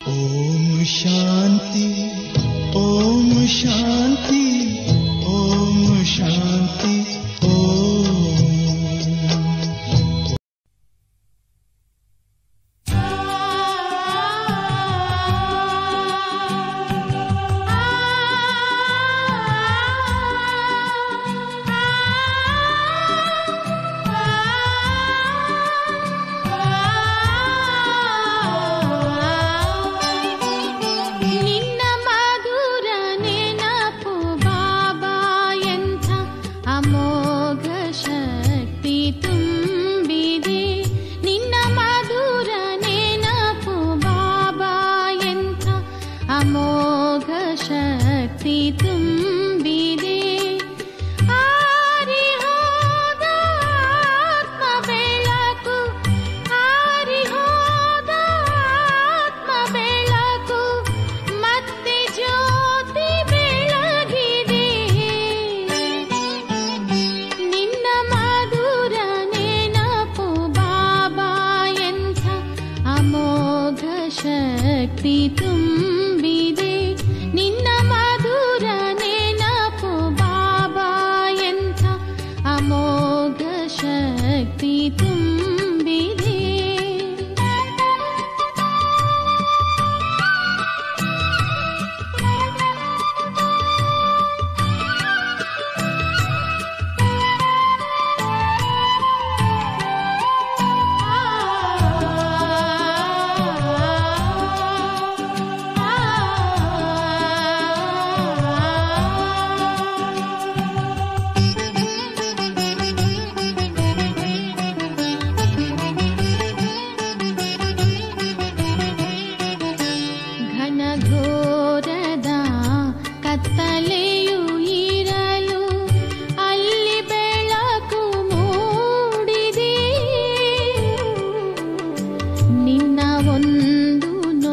ಓಂ ಶಾಂತಿ ಓಂ ಶಾಂತಿ ಓಂ ಶಾಂತಿ ಓಂ ನಿನ್ನ ಮಧುರ ನೆನಪು ಬಾಬಾ ಎಂಥ ಅಮೋಘ ಶಕ್ತಿ ತುಂಬಿದೆ ನಿನ್ನ ಮಧುರ ನೆನಪು ಬಾಬಾ ಎಂಥ ಅಮೋಘ ಶಕ್ತಿ ತುಂಬಿದೆ ಆರಿ ಹೋದ ಆತ್ಮ ಬೆಳಕು ಆರಿ ಹೋದ ಆತ್ಮ ಬೆಳಕು ಮತ್ತೆ ಜ್ಯೋತಿ ಬೆಳಗಿದೆ ನಿನ್ನ ಮಧುರ ನೆನಪು ಬಾಬಾ ಎಂಥ ಅಮೋಘ ಶಕ್ತಿ ತುಂಬಿದೆ ನಿನ್ನ ಮಧುರ ನೆನಪು ಬಾಬಾ ಎಂಥ ಅಮೋಘ ಶಕ್ತಿ ತುಂಬಿದೆ ಘನಘೋರದ ಕತ್ತಲೆಯು ಇರಲು ಅಲ್ಲಿ ಬೆಳಕು ಮೂಡಿದೆ ನಿನ್ನ ಒಂದು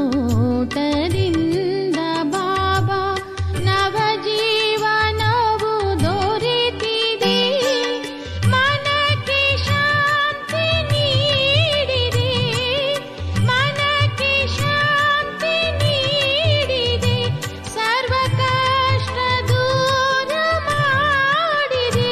ನೋಟದಿಂದ ಬಾಬಾ ನವ ಜೀವನವು ದೊರೆತಿದೆ ಮನಕ್ಕೆ ಶಾಂತಿ ನೀಡಿದೆ ಮನಕ್ಕೆ ಶಾಂತಿ ನೀಡಿದೆ ಸರ್ವ ಕಷ್ಟ ದೂರ ಮಾಡಿದೆ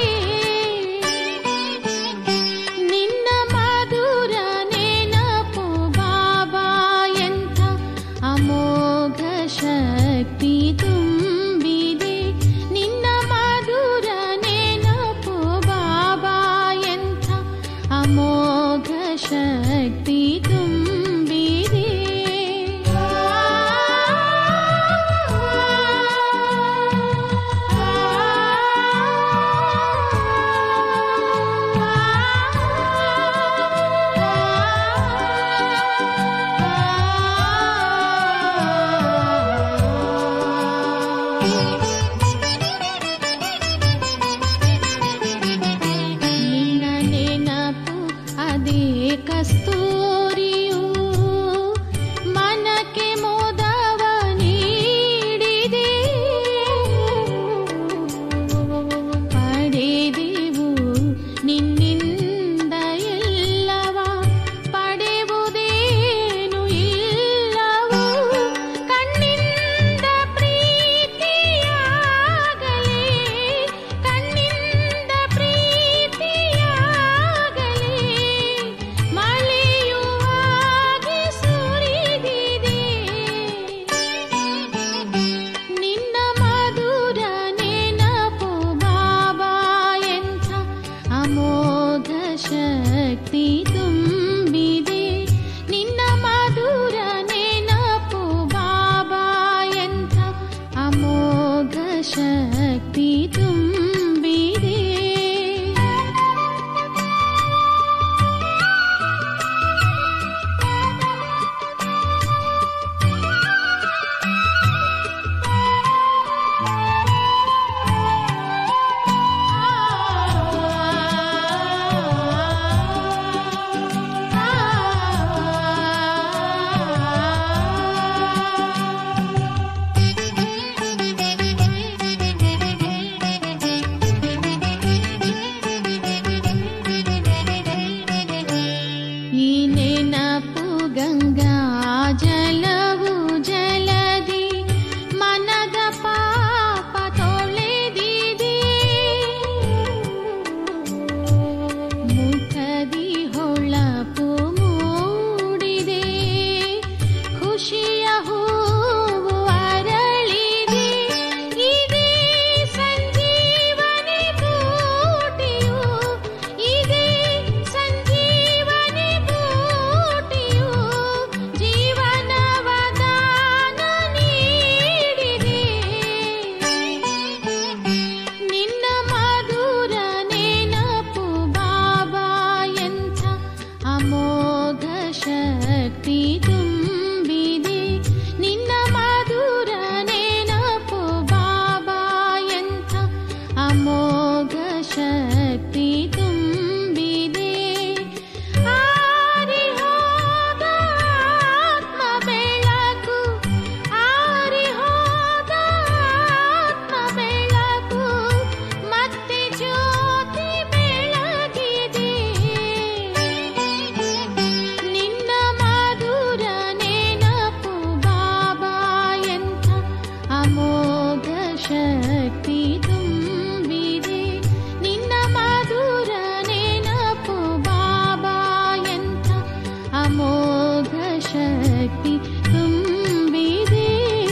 ನಿನ್ನ ಮಧುರ ನೆನಪು ಬಾಬಾ ಎಂಥ ಅಮೋಘ ಶಕ್ತಿ ತುಂಬಿದೆ ನಿನ್ನ ಮಧುರ ನೆನಪು ಬಾಬಾ ಎಂಥ ಅಮೋಘ ಶಕ್ತಿ ತುಂಬಿದೆ ನಿನ್ನ ನೆನಪು ಅದೇ ಕಸ್ತೂರಿಯು ಮನಕ್ಕೆ ಮೋದವ ನೀಡಿದೆ ಪಡೆದೆವು ನಿನ್ನಿಂದ ಎಲ್ಲವ ಪಡೆಯುವುದೇನು ಇಲ್ಲವೋ ಕಣ್ಣಿಂದ ಪ್ರೀತಿಯಾಗಲೇ ಕಣ್ಣಿಂದ ಪ್ರೀತಿಯಾಗಲೇ ಮಳೆಯುವಾಗಿ ಸುರಿದಿದೆ ನಿನ್ನ ಮಧುರ ನೆನಪು ಬಾಬಾ ಎಂಥ ಅಮೋಘ ಶಕ್ತಿ ತುಂಬಿದೆ ನಿನ್ನ ಮಧುರ ನೆನಪು ಬಾಬಾ ಎಂಥ ಅಮೋಘ ಶಕ್ತಿ ತುಂಬಿದೆ ಶಕ್ತಿ ತುಂಬಿದೆ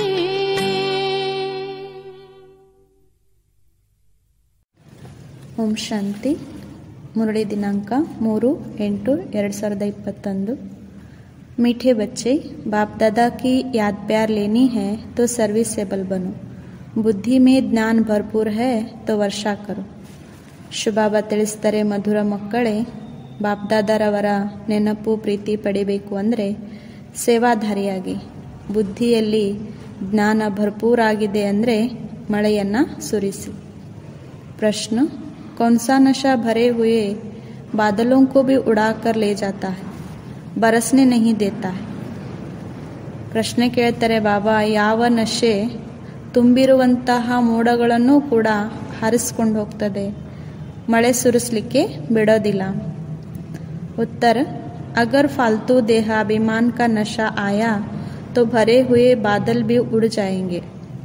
ಓಂ ಶಾಂತಿ ಮುರಳಿ ದಿನಾಂಕ ಮೂರು ಎಂಟು ಎರಡು ಸಾವಿರದ ಇಪ್ಪತ್ತೊಂದು मीठे बच्चे बाप दादा की याद प्यार लेनी है तो सर्विसेबल बनो ಬುದ್ಧಿ ಮೇ ಜ್ಞಾನ ಭರ್ಪೂರ್ ಹೈ ತೋ ವರ್ಷಾ ಕರೋ ಶುಭಾಬ ತಿಳಿಸ್ತಾರೆ ಮಧುರ ಮಕ್ಕಳೇ ಬಾಪ್ದಾದರವರ ನೆನಪು ಪ್ರೀತಿ ಪಡಿಬೇಕು ಅಂದರೆ ಸೇವಾಧಾರಿಯಾಗಿ ಬುದ್ಧಿಯಲ್ಲಿ ಜ್ಞಾನ ಭರ್ಪೂರಾಗಿದೆ ಅಂದರೆ ಮಳೆಯನ್ನು ಸುರಿಸಿ प्रश्न कौन सा नशा भरे हुए बादलों को भी उड़ाकर ले जाता है ಬರಸ್ನೆ नहीं देता है ಪ್ರಶ್ನೆ ಕೇಳ್ತಾರೆ ಬಾಬಾ ಯಾವ ನಶೆ ತುಂಬಿರುವಂತಹ ಮೋಡಗಳನ್ನು ಕೂಡ ಹರಿಸ್ಕೊಂಡು ಹೋಗ್ತದೆ ಮಳೆ ಸುರಿಸ್ಲಿಕ್ಕೆ ಬಿಡೋದಿಲ್ಲ उत्तर अगर फालतू देहाभिमान का नशा आया तो भरे हुए बादल भी उड़ जाएंगे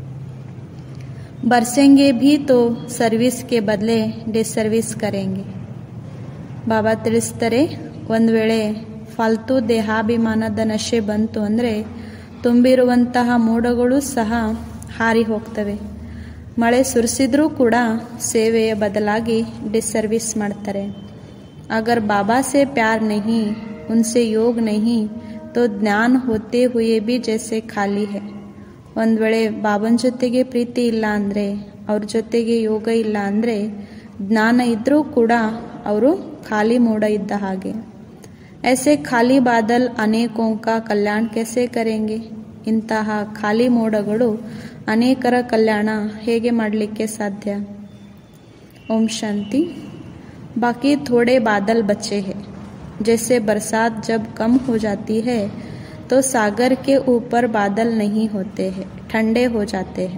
बरसेंगे भी तो सर्विस के बदले डिसर्विस करेंगे ಬಾಬಾ ತಿಳಿಸ್ತಾರೆ ಒಂದು ವೇಳೆ ಫಾಲ್ತು ದೇಹಾಭಿಮಾನದ ನಶೆ ಬಂತು ಅಂದರೆ ತುಂಬಿರುವಂತಹ ಮೋಡಗಳು ಸಹ ಹಾರಿ ಹೋಗ್ತವೆ ಮಳೆ ಸುರಿಸಿದ್ರೂ ಕೂಡ ಸೇವೆಯ ಬದಲಾಗಿ ಡಿಸರ್ವಿಸ್ ಮಾಡ್ತಾರೆ अगर बाबा से प्यार नहीं उनसे योग नहीं तो ज्ञान होते हुए भी जैसे खाली है ಒಂದು ವೇಳೆ ಬಾಬನ ಜೊತೆಗೆ ಪ್ರೀತಿ ಇಲ್ಲ ಅಂದರೆ ಅವ್ರ ಜೊತೆಗೆ ಯೋಗ ಇಲ್ಲ ಅಂದರೆ ಜ್ಞಾನ ಇದ್ದರೂ ಕೂಡ ಅವರು ಖಾಲಿ ಮೋಡ ಇದ್ದ ಹಾಗೆ ऐसे ಖಾಲಿ ಬಾದಲ್ ಅನೇಕೋं का ಕಲ್ಯಾಣ कैसे करेंगे ಇಂತಹ ಖಾಲಿ ಮೋಡಗಳು ಅನೇಕರ ಕಲ್ಯಾಣ ಹೇಗೆ ಮಾಡಲಿಕ್ಕೆ ಸಾಧ್ಯ ओम शांति बाकी थोड़े बादल बचे हैं जैसे बरसात जब कम हो जाती है तो सागर के ऊपर बादल नहीं होते हैं ठंडे हो जाते हैं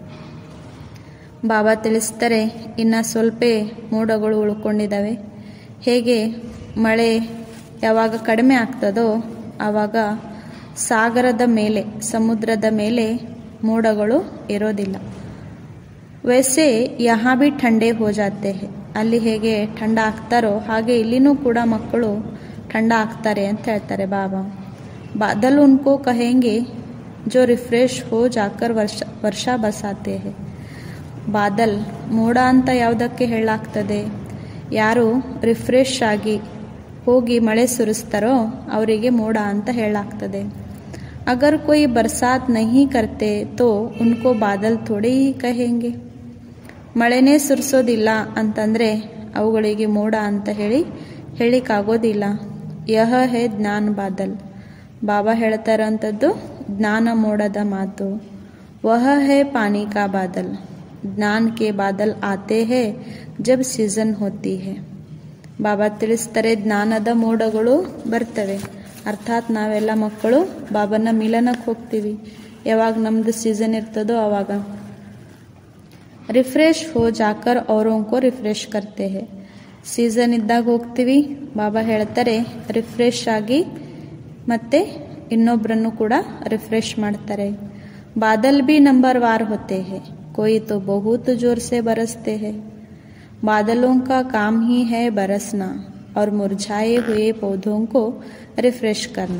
ಬಾಬಾ ತಿಳಿಸ್ತಾರೆ ಇನ್ನು ಸ್ವಲ್ಪ ಮೋಡಗಳು ಉಳ್ಕೊಂಡಿದ್ದಾವೆ ಹೇಗೆ ಮಳೆ ಯಾವಾಗ ಕಡಿಮೆ ಆಗ್ತದೋ ಆವಾಗ ಸಾಗರದ ಮೇಲೆ ಸಮುದ್ರದ ಮೇಲೆ ಮೋಡಗಳು ಇರೋದಿಲ್ಲ ವೈಸೆ ಯಹಾ ಭಿ ठंडे हो जाते हैं ಅಲ್ಲಿ ಹೇಗೆ ठंडा ಆಗ್ತಾರೋ ಹಾಗೆ ಇಲ್ಲಿನೂ ಕೂಡ ಮಕ್ಕಳು ठंडा ಆಗ್ತಾರೆ ಅಂತ ಹೇಳ್ತಾರೆ ಬಾಬಾ ಬಾದಲ್ ಉನ್ಕೋ ಕಹೆಂಗೆ जो रिफ्रेश हो जाकर ವರ್ಷ ವರ್ಷ ಬಸಾತೆ हैं ಬಾದಲ್ ಮೋಡ ಅಂತ ಯಾವುದಕ್ಕೆ ಹೇಳಲಾಗ್ತದೆ ಯಾರು ರಿಫ್ರೆಶ್ ಆಗಿ ಹೋಗಿ ಮಳೆ ಸುರಿಸ್ತಾರೋ ಅವರಿಗೆ ಮೋಡ ಅಂತ ಹೇಳಲಾಗ್ತದೆ ಅಗರ್ कोई बरसात नहीं करते तो उनको बादल थोड़े ही कहेंगे ಮಳೆನೇ ಸುರಿಸೋದಿಲ್ಲ ಅಂತಂದರೆ ಅವುಗಳಿಗೆ ಮೋಡ ಅಂತ ಹೇಳಿ ಹೇಳಿಕ್ಕಾಗೋದಿಲ್ಲ ಯಹ ಹೇ ಜ್ಞಾನ ಬಾದಲ್ ಬಾಬಾ ಹೇಳ್ತಾ ಇರೋಂಥದ್ದು ಜ್ಞಾನ ಮೋಡದ ಮಾತು ವಹ ಹೇ ಪಾನಿ ಕಾ ಬಾದಲ್ ಜ್ಞಾನ ಕೆ ಬಾದಲ್ ಆತೆ ಹೇ ಜಬ್ ಸೀಸನ್ ಹೋತಿ ಹೇ ಬಾಬಾ ತಿಳಿಸ್ತಾರೆ ಜ್ಞಾನದ ಮೋಡಗಳು ಬರ್ತವೆ ಅರ್ಥಾತ್ ನಾವೆಲ್ಲ ಮಕ್ಕಳು ಬಾಬನ ಮಿಲನಕ್ಕೆ ಹೋಗ್ತೀವಿ ಯಾವಾಗ ನಮ್ಮದು ಸೀಸನ್ ಇರ್ತದೋ ಆವಾಗ ರಿಫ್ರೆಶ್ ಹೋ ಜಾಕರ್ ಅವರೋಂಕೋ ರಿಫ್ರೆಶ್ ಕರ್ತೆ ಹೇ ಸೀಸನ್ ಇದ್ದಾಗ ಹೋಗ್ತೀವಿ ಬಾಬಾ ಹೇಳ್ತಾರೆ ರಿಫ್ರೆಶ್ ಆಗಿ ಮತ್ತೆ ಇನ್ನೊಬ್ಬರನ್ನು ಕೂಡ ರಿಫ್ರೆಶ್ ಮಾಡ್ತಾರೆ ಬಾದಲ್ भी नंबर वार होते हैं कोई तो बहुत जोर से बरसते हैं बादलों का काम ही है बरसना और मुरझाए हुए पौधों को रिफ्रेश करना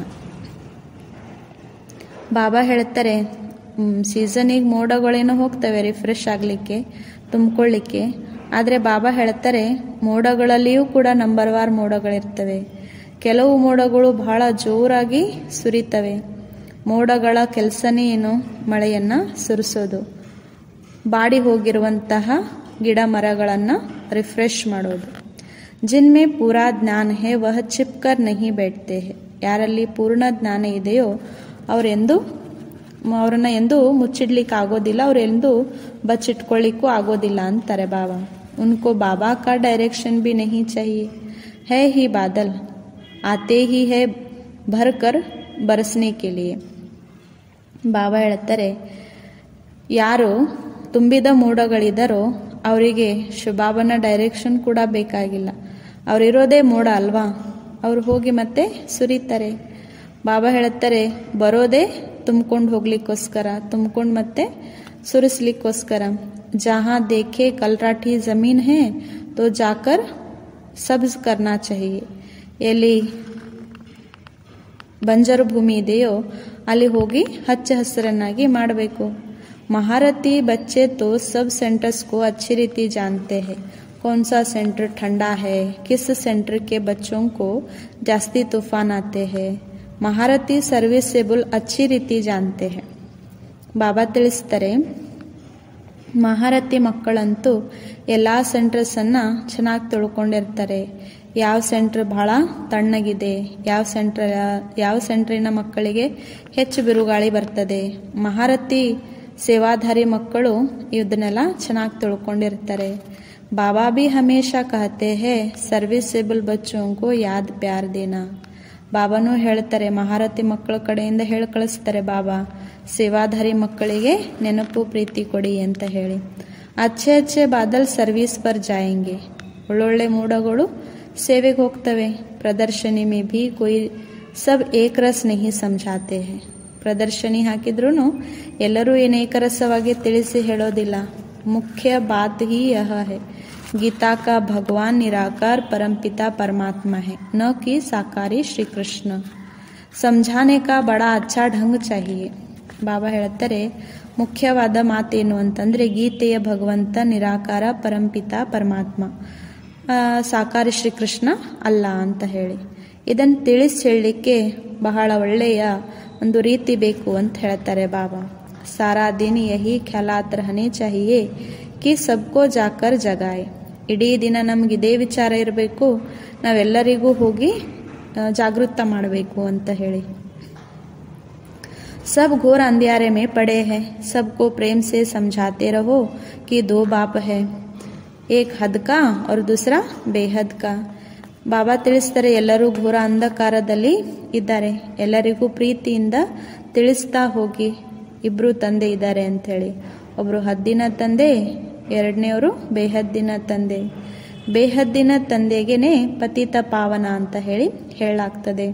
ಬಾಬಾ ಹೇಳ್ತಾರೆ ಸೀಸನಿಗೆ ಮೋಡಗಳೇನೋ ಹೋಗ್ತವೆ ರಿಫ್ರೆಶ್ ಆಗಲಿಕ್ಕೆ ತುಂಬಿಕೊಳ್ಳಿಕ್ಕೆ ಆದರೆ ಬಾಬಾ ಹೇಳ್ತಾರೆ ಮೋಡಗಳಲ್ಲಿಯೂ ಕೂಡ ನಂಬರ್ ವಾರ್ ಮೋಡಗಳಿರ್ತವೆ ಕೆಲವು ಮೋಡಗಳು ಬಹಳ ಜೋರಾಗಿ ಸುರಿತವೆ ಮೋಡಗಳ ಕೆಲಸನೇ ಏನು ಮಳೆಯನ್ನು ಸುರಿಸೋದು ಬಾಡಿ ಹೋಗಿರುವಂತಹ ಗಿಡ ಮರಗಳನ್ನು ರಿಫ್ರೆಶ್ ಮಾಡೋದು ಜಿನ್ಮೆ ಪೂರಾ ಜ್ಞಾನ ಹೇ ವಹ ಚಿಪ್ಕರ್ ನಹಿ ಬೇಡ್ತೆ ಹೇ ಯಾರಲ್ಲಿ ಪೂರ್ಣ ಜ್ಞಾನ ಇದೆಯೋ ಅವರೆಂದು ಅವ್ರನ್ನ ಎಂದೂ ಮುಚ್ಚಿಡ್ಲಿಕ್ಕೆ ಆಗೋದಿಲ್ಲ ಅವರೆಂದೂ ಬಚ್ಚಿಟ್ಕೊಳ್ಳಿಕ್ಕೂ ಆಗೋದಿಲ್ಲ ಅಂತಾರೆ ಬಾಬಾ ಉನ್ಕೋ ಬಾಬಾ ಕಾ ಡೈರೆಕ್ಷನ್ ಬಿ ನಹಿ चाहिए है ही बादल आते ही है भर कर बरसने के लिए ಬಾಬಾ ಹೇಳ್ತಾರೆ ಯಾರು ತುಂಬಿದ ಮೋಡಗಳಿದ್ದಾರೋ ಅವರಿಗೆ ಶುಭಾಬನ ಡೈರೆಕ್ಷನ್ ಕೂಡ ಬೇಕಾಗಿಲ್ಲ ಅವರಿರೋದೇ ಮೋಡ ಅಲ್ವಾ ಅವ್ರು ಹೋಗಿ ಮತ್ತೆ ಸುರಿತಾರೆ ಬಾಬಾ ಹೇಳ್ತಾರೆ ಬರೋದೇ ತುಂಬ್ಕೊಂಡು ಹೋಗ್ಲಿಕ್ಕೋಸ್ಕರ ತುಂಬ್ಕೊಂಡು ಮತ್ತೆ ಸುರಿಸ್ಲಿಕ್ಕೋಸ್ಕರ ಜहाँ देखे कलराठी जमीन है तो जाकर सब्ज करना चाहिए ಎಲ್ಲಿ ಬಂಜರು ಭೂಮಿ ಇದೆಯೋ ಅಲ್ಲಿ ಹೋಗಿ ಹಚ್ಚ ಹಸಿರನ್ನಾಗಿ ಮಾಡಬೇಕು महारती बच्चे तो सब सेंटर्स को अच्छी रीति जानते हैं कौन सा सेंटर ठंडा है किस सेंटर के बच्चों को जास्ती तूफान आते हैं महारती सर्विसेबल अच्छी रीति जानते हैं ಬಾಬಾ ತಿಳಿಸ್ತಾರೆ ಮಹಾರಥಿ ಮಕ್ಕಳಂತೂ ಎಲ್ಲ ಸೆಂಟರ್ಸನ್ನು ಚೆನ್ನಾಗಿ ತಿಳ್ಕೊಂಡಿರ್ತಾರೆ ಯಾವ ಸೆಂಟ್ರ್ ಬಹಳ ತಣ್ಣಗಿದೆ ಯಾವ ಸೆಂಟ್ರ್ ಯಾವ ಸೆಂಟ್ರಿನ ಮಕ್ಕಳಿಗೆ ಹೆಚ್ಚು ಬಿರುಗಾಳಿ ಬರ್ತದೆ ಮಹಾರಥಿ ಸೇವಾಧಾರಿ ಮಕ್ಕಳು ಇದನ್ನೆಲ್ಲ ಚೆನ್ನಾಗಿ ತಿಳ್ಕೊಂಡಿರ್ತಾರೆ ಬಾಬಾ ಬಿ ಹಮೇಶಾ ಕಹತೆ ಹೇ ಸರ್ವಿಸೇಬಲ್ ಬಚ್ಚೋಂಕು ಯಾದ್ ಪ್ಯಾರ್ ದೇನಾ ಬಾಬಾನೂ ಹೇಳ್ತಾರೆ ಮಹಾರಥಿ ಮಕ್ಕಳ ಕಡೆಯಿಂದ ಹೇಳಿ ಕಳಿಸ್ತಾರೆ ಬಾಬಾ ಸೇವಾಧಾರಿ ಮಕ್ಕಳಿಗೆ ನೆನಪು ಪ್ರೀತಿ ಕೊಡಿ ಅಂತ ಹೇಳಿ ಅಚ್ಚೆ ಅಚ್ಚೆ ಬಾದಲ್ ಸರ್ವಿಸ್ ಪರ್ ಜಾಯಂಗೆ ಒಳ್ಳೊಳ್ಳೆ ಮೋಡಗಳು ಸೇವೆಗೆ ಹೋಗ್ತವೆ ಪ್ರದರ್ಶನಿ ಮೇ ಭಿ ಕೊಯ್ ಸಬ್ ಏಕ್ ರಸ್ ನಹಿ ಸಮझाते हैं ಪ್ರದರ್ಶನಿ ಹಾಕಿದ್ರೂ ಎಲ್ಲರೂ ಏನು ಏಕರಸವಾಗಿ ತಿಳಿಸಿ ಹೇಳೋದಿಲ್ಲ ಮುಖ್ಯ ಬಾತ್ ಹಿ ಯಹ ಹೈ गीता का भगवान निराकार परमपिता परमात्मा है न कि साकारी श्री कृष्ण समझाने का बड़ा अच्छा ढंग चाहिए ಬಾಬಾ ಹೇಳ್ತಾರೆ ಮುಖ್ಯವಾದ ಮಾತೇನು ಅಂತಂದ್ರೆ ಗೀತೆಯ ಭಗವಂತ ನಿರಾಕಾರ ಪರಂಪಿತ ಪರಮಾತ್ಮ ಸಾಕಾರ ಶ್ರೀಕೃಷ್ಣ ಅಲ್ಲ ಅಂತ ಹೇಳಿ ಇದನ್ನು ತಿಳಿಸಿ ಹೇಳಲಿಕ್ಕೆ ಬಹಳ ಒಳ್ಳೆಯ ಒಂದು ರೀತಿ ಬೇಕು ಅಂತ ಹೇಳ್ತಾರೆ ಬಾಬಾ ಸಾರಾ ದಿನ ಯಹಿ ಖ್ಯಾಲಾತ್ ರಹನೆ ಚಾಹಿಯೇ ಕಿ ಸಬ್ಕೋ ಜಾಕರ್ ಜಗಾಯ್ ಇಡೀ ದಿನ ನಮ್ಗೆ ಇದೇ ವಿಚಾರ ಇರಬೇಕು ನಾವೆಲ್ಲರಿಗೂ ಹೋಗಿ ಜಾಗೃತ ಮಾಡಬೇಕು ಅಂತ ಹೇಳಿ सब घोर अंधियारे में पड़े हैं सबको प्रेम से समझाते रहो कि दो बाप है एक हद का और दूसरा ಬೇಹದ್ ಕಾ ಬಾಬಾ ತಿಳಿಸ್ತಾರೆ ಎಲ್ಲರೂ ಘೋರ ಅಂಧಕಾರದಲ್ಲಿ ಇದ್ದಾರೆ ಎಲ್ಲರಿಗೂ ಪ್ರೀತಿಯಿಂದ ತಿಳಿಸ್ತಾ ಹೋಗಿ ಇಬ್ರು ತಂದೆ ಇದ್ದಾರೆ ಅಂಥೇಳಿ ಒಬ್ರು ಹದ್ದಿನ ತಂದೆ ಎರಡನೇವರು ಬೇಹದ್ದಿನ ತಂದೆ ಬೇಹದ್ದಿನ ತಂದೆಗೆನೆ ಪತಿತ ಪಾವನ ಅಂತ ಹೇಳಿ ಹೇಳಲಾಗ್ತದೆ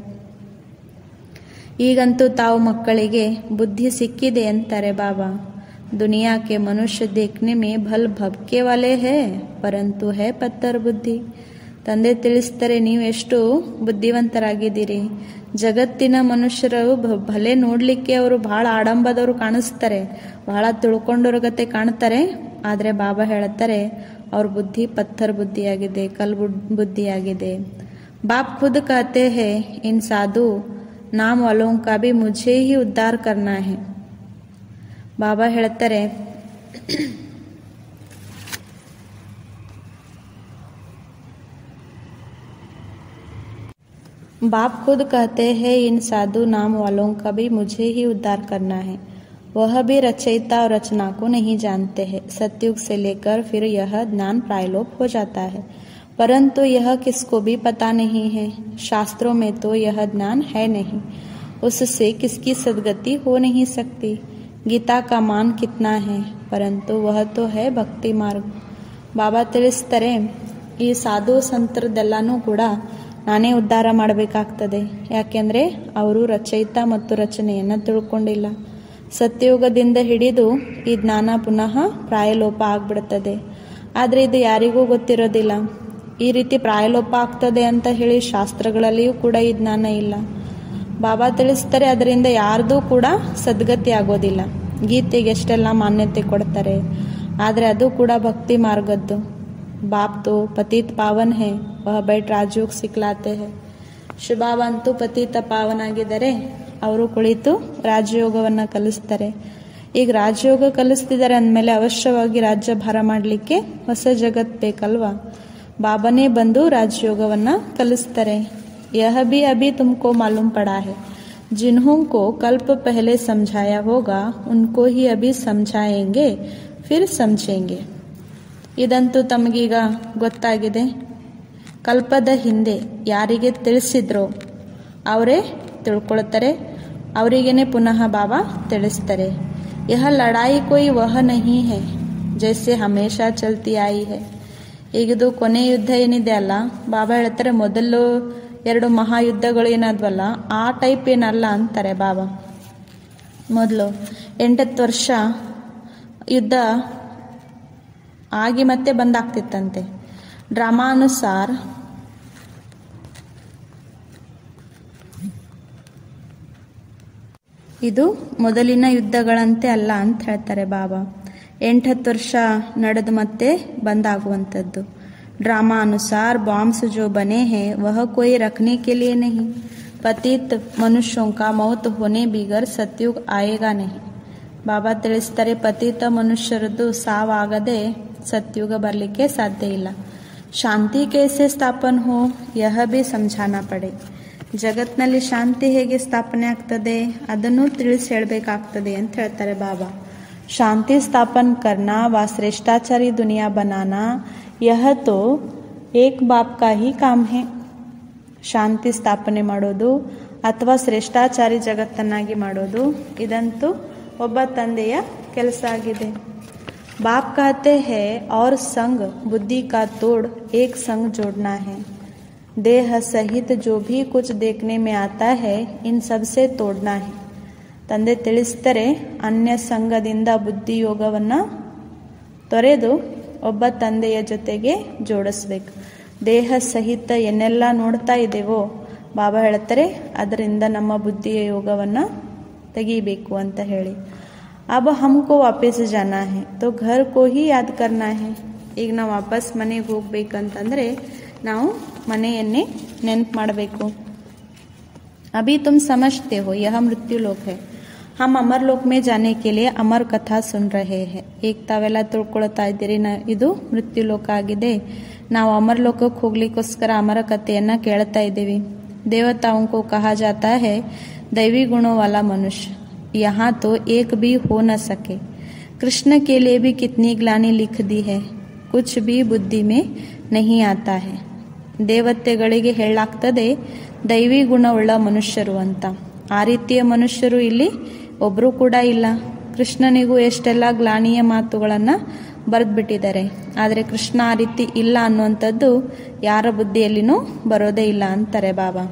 ಈಗಂತೂ ತಾವು ಮಕ್ಕಳಿಗೆ ಬುದ್ಧಿ ಸಿಕ್ಕಿದೆ ಅಂತಾರೆ ಬಾಬಾ ದುನಿಯಾ ಕೆ ಮನುಷ್ಯ ದೇಖ್ನೆ ಮೇ ಭಲ್ ಭಬ್ಕೆ ವಾಲೆ ಹೇ ಪರಂತು ಹೇ ಪತ್ತರ್ ಬುದ್ಧಿ ತಂದೆ ತಿಳಿಸ್ತಾರೆ ನೀವು ಎಷ್ಟು ಬುದ್ಧಿವಂತರಾಗಿದ್ದೀರಿ ಜಗತ್ತಿನ ಮನುಷ್ಯರು ಭಲೆ ನೋಡ್ಲಿಕ್ಕೆ ಅವರು ಬಹಳ ಆಡಂಬದವರು ಕಾಣಿಸ್ತಾರೆ ಬಹಳ ತಿಳ್ಕೊಂಡವ್ರ ಗತೆ ಕಾಣ್ತಾರೆ ಆದರೆ ಬಾಬಾ ಹೇಳುತ್ತಾರೆ ಅವ್ರ ಬುದ್ಧಿ ಪತ್ಥರ್ ಬುದ್ಧಿಯಾಗಿದೆ ಕಲ್ ಬುದ್ಧಿಯಾಗಿದೆ ಬಾಪ್ ಖುದ್ ಕಹತೆ ಹೇ ಇನ್ ಸಾಧು ನಾಮ್ ವಾಲೋಂ ಕಾ ಭಿ ಮುझे ही ಉದ್ಧಾರ करना है ಬಾಬಾ ಹೇಳ್ತಾರೆ बाप खुद कहते हैं इन साधु नाम वालों का भी मुझे ही उद्धार करना है वह भी रचयिता और रचना को नहीं जानते हैं सतयुग से लेकर फिर यह ज्ञान प्रायलोप हो जाता है परंतु यह किसको भी पता नहीं है शास्त्रों में तो यह ज्ञान है नहीं उससे किसकी सदगति हो नहीं सकती गीता का मान कितना है परंतु वह तो है ಭಕ್ತಿ ಮಾರ್ಗ ಬಾಬಾ ತಿಳಿಸ್ತಾರೆ ಈ ಸಾಧು ಸಂತರದೆಲ್ಲಾನು ಕೂಡ ನಾನೇ ಉದ್ಧಾರ ಮಾಡಬೇಕಾಗ್ತದೆ ಯಾಕೆಂದ್ರೆ ಅವರು ರಚಯಿತ ಮತ್ತು ರಚನೆಯನ್ನ ತಿಳ್ಕೊಂಡಿಲ್ಲ ಸತ್ಯಯುಗದಿಂದ ಹಿಡಿದು ಈ ಜ್ಞಾನ ಪುನಃ ಪ್ರಾಯಲೋಪ ಆಗ್ಬಿಡ್ತದೆ ಆದ್ರೆ ಇದು ಯಾರಿಗೂ ಗೊತ್ತಿರೋದಿಲ್ಲ ಈ ರೀತಿ ಪ್ರಾಯಲೋಪ ಆಗ್ತದೆ ಅಂತ ಹೇಳಿ ಶಾಸ್ತ್ರಗಳಲ್ಲಿಯೂ ಕೂಡ ಈ ಜ್ಞಾನ ಇಲ್ಲ ಬಾಬಾ ತಿಳಿಸ್ತಾರೆ ಅದರಿಂದ ಯಾರ್ದೂ ಕೂಡ ಸದ್ಗತಿ ಆಗೋದಿಲ್ಲ ಗೀತೆಗೆ ಎಷ್ಟೆಲ್ಲ ಮಾನ್ಯತೆ ಕೊಡ್ತಾರೆ ಆದರೆ ಅದು ಕೂಡ ಭಕ್ತಿ ಮಾರ್ಗದ್ದು ಬಾಪ್ ತೋ ಪತಿತ್ ಪಾವನ್ ಹೇ ವಹ ಬೈಟ್ ರಾಜಯೋಗ್ ಸಿಕ್ಲಾತೆ ಹೇ ಶಿವಬಾಬ ಅಂತೂ ಪತಿತ ಪಾವನಾಗಿದ್ದಾರೆ ಅವರು ಕುಳಿತು ರಾಜಯೋಗವನ್ನು ಕಲಿಸ್ತಾರೆ ಈಗ ರಾಜಯೋಗ ಕಲಿಸ್ತಿದ್ದಾರೆ ಅಂದಮೇಲೆ ಅವಶ್ಯವಾಗಿ ರಾಜ್ಯ ಭಾರ ಮಾಡಲಿಕ್ಕೆ ಹೊಸ ಜಗತ್ ಬೇಕಲ್ವಾ ಬಾಬಾನೇ ಬಂದು ರಾಜಯೋಗವನ್ನ ಕಲಿಸ್ತಾರೆ यह भी अभी तुमको मालूम पड़ा है जिन्हों को कल्प पहले समझाया होगा उनको ही अभी समझाएंगे फिर समझेंगे ಇದಂತೂ ತಮಗೀಗ ಗೊತ್ತಾಗಿದೆ ಕಲ್ಪದ ಹಿಂದೆ ಯಾರಿಗೆ ತಿಳಿಸಿದ್ರೋ ಅವರೇ ತಿಳ್ಕೊಳ್ತಾರೆ ಅವರಿಗೇನೆ ಪುನಃ ಬಾಬಾ ತಿಳಿಸ್ತಾರೆ ಯಹ ಲಡಾಯಿ ಕೊಯ್ ವಹ ನಹಿ ಹೇ ಜೈಸೆ ಹಮೇಶಾ ಚಲ್ತಿ ಆಯಿ ಹೇ ಈಗಿದು ಕೊನೆ ಯುದ್ಧ ಏನಿದೆ ಅಲ್ಲ ಬಾಬಾ ಹೇಳ್ತಾರೆ ಮೊದಲು ಎರಡು ಮಹಾಯುದ್ಧಗಳು ಏನಾದ್ವಲ್ಲ ಆ ಟೈಪ್ ಏನಲ್ಲ ಅಂತಾರೆ ಬಾಬಾ ಮೊದಲು ಎಂಟತ್ತು ವರ್ಷ ಯುದ್ಧ ಆಗಿ ಮತ್ತೆ ಬಂದಾಗ್ತಿತ್ತಂತೆ ಡ್ರಾಮಾನುಸಾರ ಇದು ಮೊದಲಿನ ಯುದ್ಧಗಳಂತೆ ಅಲ್ಲ ಅಂತ ಹೇಳ್ತಾರೆ ಬಾಬಾ ಎಂಟತ್ತು ವರ್ಷ ನಡೆದು ಮತ್ತೆ ಬಂದಾಗುವಂಥದ್ದು ड्रामा अनुसार बॉम्ब्स जो बने हैं वह कोई रखने के लिए नहीं पतित मनुष्यों का मौत होने बिगर सतयुग आएगा नहीं ಬಾಬಾ ತಿಳಿಸ್ತಾರೆ ಪತಿತ ಮನುಷ್ಯರದ್ದು ಸಾವಾಗದೆ ಸತ್ಯುಗ ಬರಲಿಕ್ಕೆ ಸಾಧ್ಯ ಇಲ್ಲ ಶಾಂತಿ ಕೇಸೆ ಸ್ಥಾಪನ್ ಹೋ ಯಹ ಬಿ ಸಮझाना ಪಡೆ ಜಗತ್ನಲ್ಲಿ ಶಾಂತಿ ಹೇಗೆ ಸ್ಥಾಪನೆ ಆಗ್ತದೆ ಅದನ್ನು ತಿಳಿಸಿ ಹೇಳಬೇಕಾಗ್ತದೆ ಅಂತ ಹೇಳ್ತಾರೆ ಬಾಬಾ ಶಾಂತಿ ಸ್ಥಾಪನ್ ಕರ್ನಾ ವ ಶ್ರೇಷ್ಠಾಚಾರಿ ದುನಿಯಾ ಬನಾನಾ ಯಹ ತೋ ಏಕ್ ಬಾಪ್ ಕಾ ಹಿ ಕಾಮ್ ಹೇ ಶಾಂತಿ ಸ್ಥಾಪನೆ ಮಾಡೋದು ಅಥವಾ ಶ್ರೇಷ್ಠಾಚಾರಿ ಜಗತ್ತನ್ನಾಗಿ ಮಾಡೋದು ಇದಂತೂ ಒಬ್ಬ ತಂದೆಯ ಕೆಲಸ ಆಗಿದೆ बाप कहते हैं और संग बुद्धि का तोड़ एक संग जोड़ना है देह सहित जो भी कुछ देखने में आता है इन सबसे तोड़ना है ತಂದೆ ತಿಳಿಸ್ತಾರೆ ಅನ್ಯ ಸಂಘದಿಂದ ಬುದ್ಧಿಯೋಗವನ್ನು ತೊರೆದು ಒಬ್ಬ ತಂದೆಯ ಜೊತೆಗೆ ಜೋಡಿಸ್ಬೇಕು ದೇಹ ಸಹಿತ ಏನೆಲ್ಲ ನೋಡ್ತಾ ಇದ್ದೇವೋ ಬಾಬಾ ಹೇಳ್ತಾರೆ ಅದರಿಂದ ನಮ್ಮ ಬುದ್ಧಿಯ ಯೋಗವನ್ನು ತೆಗಿಬೇಕು ಅಂತ ಹೇಳಿ अब हमको वापस जाना है तो घर को ही याद करना है ಈಗ ನಾವು ವಾಪಸ್ ಮನೆಗೆ ಹೋಗ್ಬೇಕಂತಂದ್ರೆ ನಾವು ಮನೆಯನ್ನೇ ನೆನಪು ಮಾಡಬೇಕು अभी तुम समझते हो यह मृत्यु लोक है हम अमर लोक में जाने के लिए ಅಮರ್ ಕಥಾ ಸುನ್ ರಹೆ ಹೇ ಈಗ ತಾವೆಲ್ಲ ತಿಳ್ಕೊಳ್ತಾ ಇದ್ದೀರಿ ನಾ ಇದು ಮೃತ್ಯು ಲೋಕ ಆಗಿದೆ ನಾವು ಅಮರ್ ಲೋಕಕ್ಕೆ ಹೋಗ್ಲಿಕ್ಕೋಸ್ಕರ ಅಮರ ಕಥೆಯನ್ನ ಕೇಳ್ತಾ ಇದ್ದೀವಿ ದೇವತಾओं को कहा जाता है दैवी गुणों वाला मनुष्य यहाँ तो एक भी हो न सके कृष्ण के लिए भी कितनी ग्लानी लिख दी है कुछ भी बुद्धि में नहीं आता है ದೇವತೆಗಳಿಗೆ ಹೇಳಲಾಗ್ತದೆ ದೈವಿ ಗುಣವುಳ್ಳ ಮನುಷ್ಯರು ಅಂತ ಆ ರೀತಿಯ ಮನುಷ್ಯರು ಇಲ್ಲಿ ಒಬ್ಬರು ಕೂಡ ಇಲ್ಲ ಕೃಷ್ಣನಿಗೂ ಎಷ್ಟೆಲ್ಲ ಗ್ಲಾನಿಯ ಮಾತುಗಳನ್ನು ಬರೆದ್ಬಿಟ್ಟಿದ್ದಾರೆ ಆದರೆ ಕೃಷ್ಣ ಆ ರೀತಿ ಇಲ್ಲ ಅನ್ನುವಂಥದ್ದು ಯಾರ ಬುದ್ಧಿಯಲ್ಲಿನೂ ಬರೋದೇ ಇಲ್ಲ ಅಂತಾರೆ ಬಾಬಾ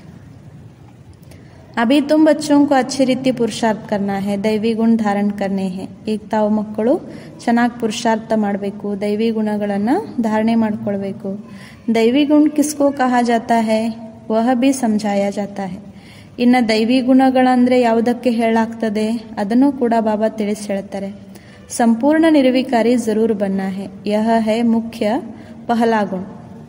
ಅಭಿ तुम बच्चों को अच्छी ರೀತಿ ಪುರುಷಾರ್ಥ करना है ದೈವಿ ಗುಣ ಧಾರಣ करने हैं ಈಗ ತಾವು ಮಕ್ಕಳು ಚೆನ್ನಾಗಿ ಪುರುಷಾರ್ಥ ಮಾಡಬೇಕು ದೈವಿ ಗುಣಗಳನ್ನು ಧಾರಣೆ ಮಾಡ್ಕೊಳ್ಬೇಕು ದೈವಿ ಗುಣ ಕಿಸ್ಕೋ ಕಹಾ ಜಾತಾ है ವಹ ಬಿ ಸಮझाया जाता है ಇನ್ನು ದೈವಿ ಗುಣಗಳಂದ್ರೆ ಯಾವುದಕ್ಕೆ ಹೇಳಾಗ್ತದೆ ಅದನ್ನು ಕೂಡ ಬಾಬಾ ತಿಳಿಸಿ ಹೇಳ್ತಾರೆ ಸಂಪೂರ್ಣ ನಿರ್ವಿಕಾರಿ ಜರೂರ್ ಬನ್ನ है ಯಹ है ಮುಖ್ಯ ಪಹಲಾ ಗುಣ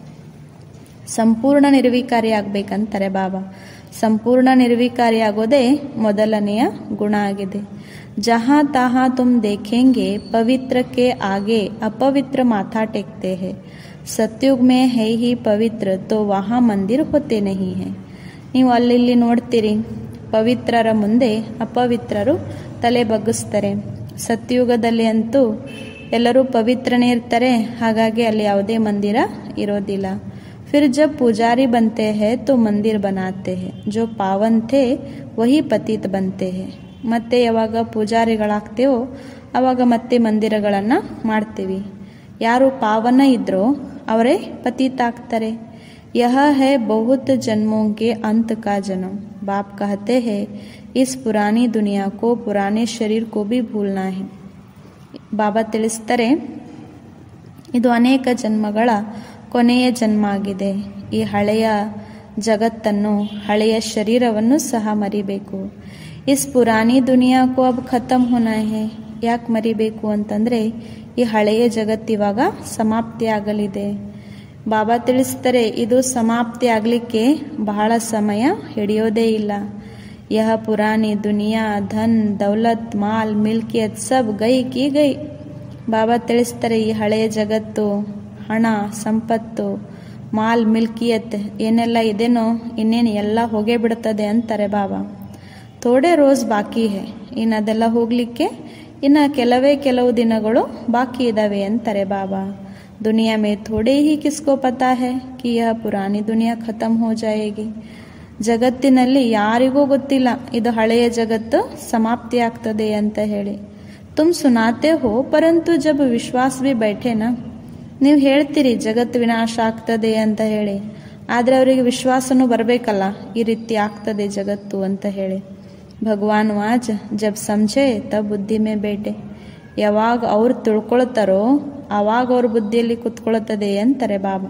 ಸಂಪೂರ್ಣ ನಿರ್ವಿಕಾರಿ ಆಗ್ಬೇಕಂತಾರೆ ಬಾಬಾ ಸಂಪೂರ್ಣ ನಿರ್ವಿಕಾರಿಯಾಗೋದೇ ಮೊದಲನೆಯ ಗುಣ ಆಗಿದೆ ಜಹಾ ತಹಾ ತುಮ್ ದೇಖೆಂಗೆ ಪವಿತ್ರ ಕೆ ಆಗೆ ಅಪವಿತ್ರ ಮಾಥಾ ಟೆಕ್ತೆ ಹೇ ಸತ್ಯುಗ್ ಮೇ ಹೈ ಹಿ ಪವಿತ್ರ ತೋ ವಹಾ ಮಂದಿರ್ ಹೊತ್ತೆ ನಹಿ ಹೇ ನೀವು ಅಲ್ಲಿ ನೋಡ್ತೀರಿ ಪವಿತ್ರರ ಮುಂದೆ ಅಪವಿತ್ರರು ತಲೆ ಬಗ್ಗಿಸ್ತಾರೆ ಸತ್ಯುಗದಲ್ಲಿ ಅಂತೂ ಎಲ್ಲರೂ ಪವಿತ್ರನೇ ಇರ್ತಾರೆ ಹಾಗಾಗಿ ಅಲ್ಲಿ ಯಾವುದೇ ಮಂದಿರ ಇರೋದಿಲ್ಲ फिर जब पुजारी बनते हैं तो मंदिर बनाते हैं जो पावन थे वही ಪತಿತ್ बनते हैं ಮತ್ತೆ ಯಾವಾಗ ಪೂಜಾರಿಗಳಾಗ್ತೇವೋ ಅವಾಗ ಮತ್ತೆ ಮಂದಿರಗಳನ್ನು ಮಾಡ್ತೀವಿ ಯಾರು ಪಾವನ ಇದ್ರೋ ಅವರೇ ಪತಿತ್ ಆಗ್ತಾರೆ यह है बहुत जन्मों के अंत का जन्म बाप कहते हैं इस पुरानी दुनिया को पुराने शरीर को भी भूलना है ಬಾಬಾ ತಿಳಿಸ್ತಾರೆ ಇದು ಅನೇಕ ಜನ್ಮಗಳ ಕೊನೆಯ ಜನ್ಮ ಆಗಿದೆ ಈ ಹಳೆಯ ಜಗತ್ತನ್ನು ಹಳೆಯ ಶರೀರವನ್ನು ಸಹ ಮರಿಬೇಕು ಇಸ್ ಪುರಾನಿ ದುನಿಯಾಕು ಅಬ್ ಖತಮ್ ಹೋನಾ ಹೇ ಯಾಕೆ ಮರಿಬೇಕು ಅಂತಂದ್ರೆ ಈ ಹಳೆಯ ಜಗತ್ತಿವಾಗ ಸಮಾಪ್ತಿ ಆಗಲಿದೆ ಬಾಬಾ ತಿಳಿಸ್ತಾರೆ ಇದು ಸಮಾಪ್ತಿ ಆಗಲಿಕ್ಕೆ ಬಹಳ ಸಮಯ ಹಿಡಿಯೋದೇ ಇಲ್ಲ ಯಹ ಪುರಾನಿ ದುನಿಯಾ ಧನ್ ದೌಲತ್ ಮಾಲ್ ಮಿಲ್ಕಿಯತ್ ಸಬ್ ಗೈ ಕಿ ಗೈ ಬಾಬಾ ತಿಳಿಸ್ತಾರೆ ಈ ಹಳೆಯ ಜಗತ್ತು ಹಣ ಸಂಪತ್ತು ಮಾಲ್ ಮಿಲ್ಕಿಯತ್ ಏನೆಲ್ಲ ಇದೇನೋ ಇನ್ನೇನು ಎಲ್ಲ ಹೋಗೇ ಬಿಡ್ತದೆ ಅಂತಾರೆ ಬಾಬಾ ಥೋಡೆ ರೋಸ್ ಬಾಕಿ ಹೇ ಇನ್ನು ಅದೆಲ್ಲ ಹೋಗಲಿಕ್ಕೆ ಇನ್ನು ಕೆಲವೇ ಕೆಲವು ದಿನಗಳು ಬಾಕಿ ಇದ್ದಾವೆ ಅಂತಾರೆ ಬಾಬಾ ದುನಿಯಾ ಮೇ ಥೋಡೆ ಹಿ ಕಿಸ್ಕೋ ಪತಾ ಹೇ ಕಿ ಯಹ ಪುರಾನಿ ದುನಿಯಾ ಖತಮ್ ಹೋ ಜಾಯೇಗಿ ಜಗತ್ತಿನಲ್ಲಿ ಯಾರಿಗೂ ಗೊತ್ತಿಲ್ಲ ಇದು ಹಳೆಯ ಜಗತ್ತು ಸಮಾಪ್ತಿ ಆಗ್ತದೆ ಅಂತ ಹೇಳಿ ತುಮ್ ಸುನಾತೆ ಹೋ ಪರಂತು ಜಬ್ ವಿಶ್ವಾಸ ಬಿ ಬೈಠೆನಾ ನೀವು ಹೇಳ್ತೀರಿ ಜಗತ್ತು ವಿನಾಶ ಆಗ್ತದೆ ಅಂತ ಹೇಳಿ ಆದರೆ ಅವರಿಗೆ ವಿಶ್ವಾಸನೂ ಬರಬೇಕಲ್ಲ ಈ ರೀತಿ ಆಗ್ತದೆ ಜಗತ್ತು ಅಂತ ಹೇಳಿ ಭಗವಾನ್ ವಾಜ್ ಜಬ್ ಸಮझे ತಬ್ ಬುದ್ಧಿ ಮೇ ಬೇಟೆ ಯಾವಾಗ ಅವ್ರು ತಿಳ್ಕೊಳ್ತಾರೋ ಆವಾಗ ಅವ್ರ ಬುದ್ಧಿಯಲ್ಲಿ ಕುತ್ಕೊಳ್ತದೆ ಅಂತಾರೆ ಬಾಬಾ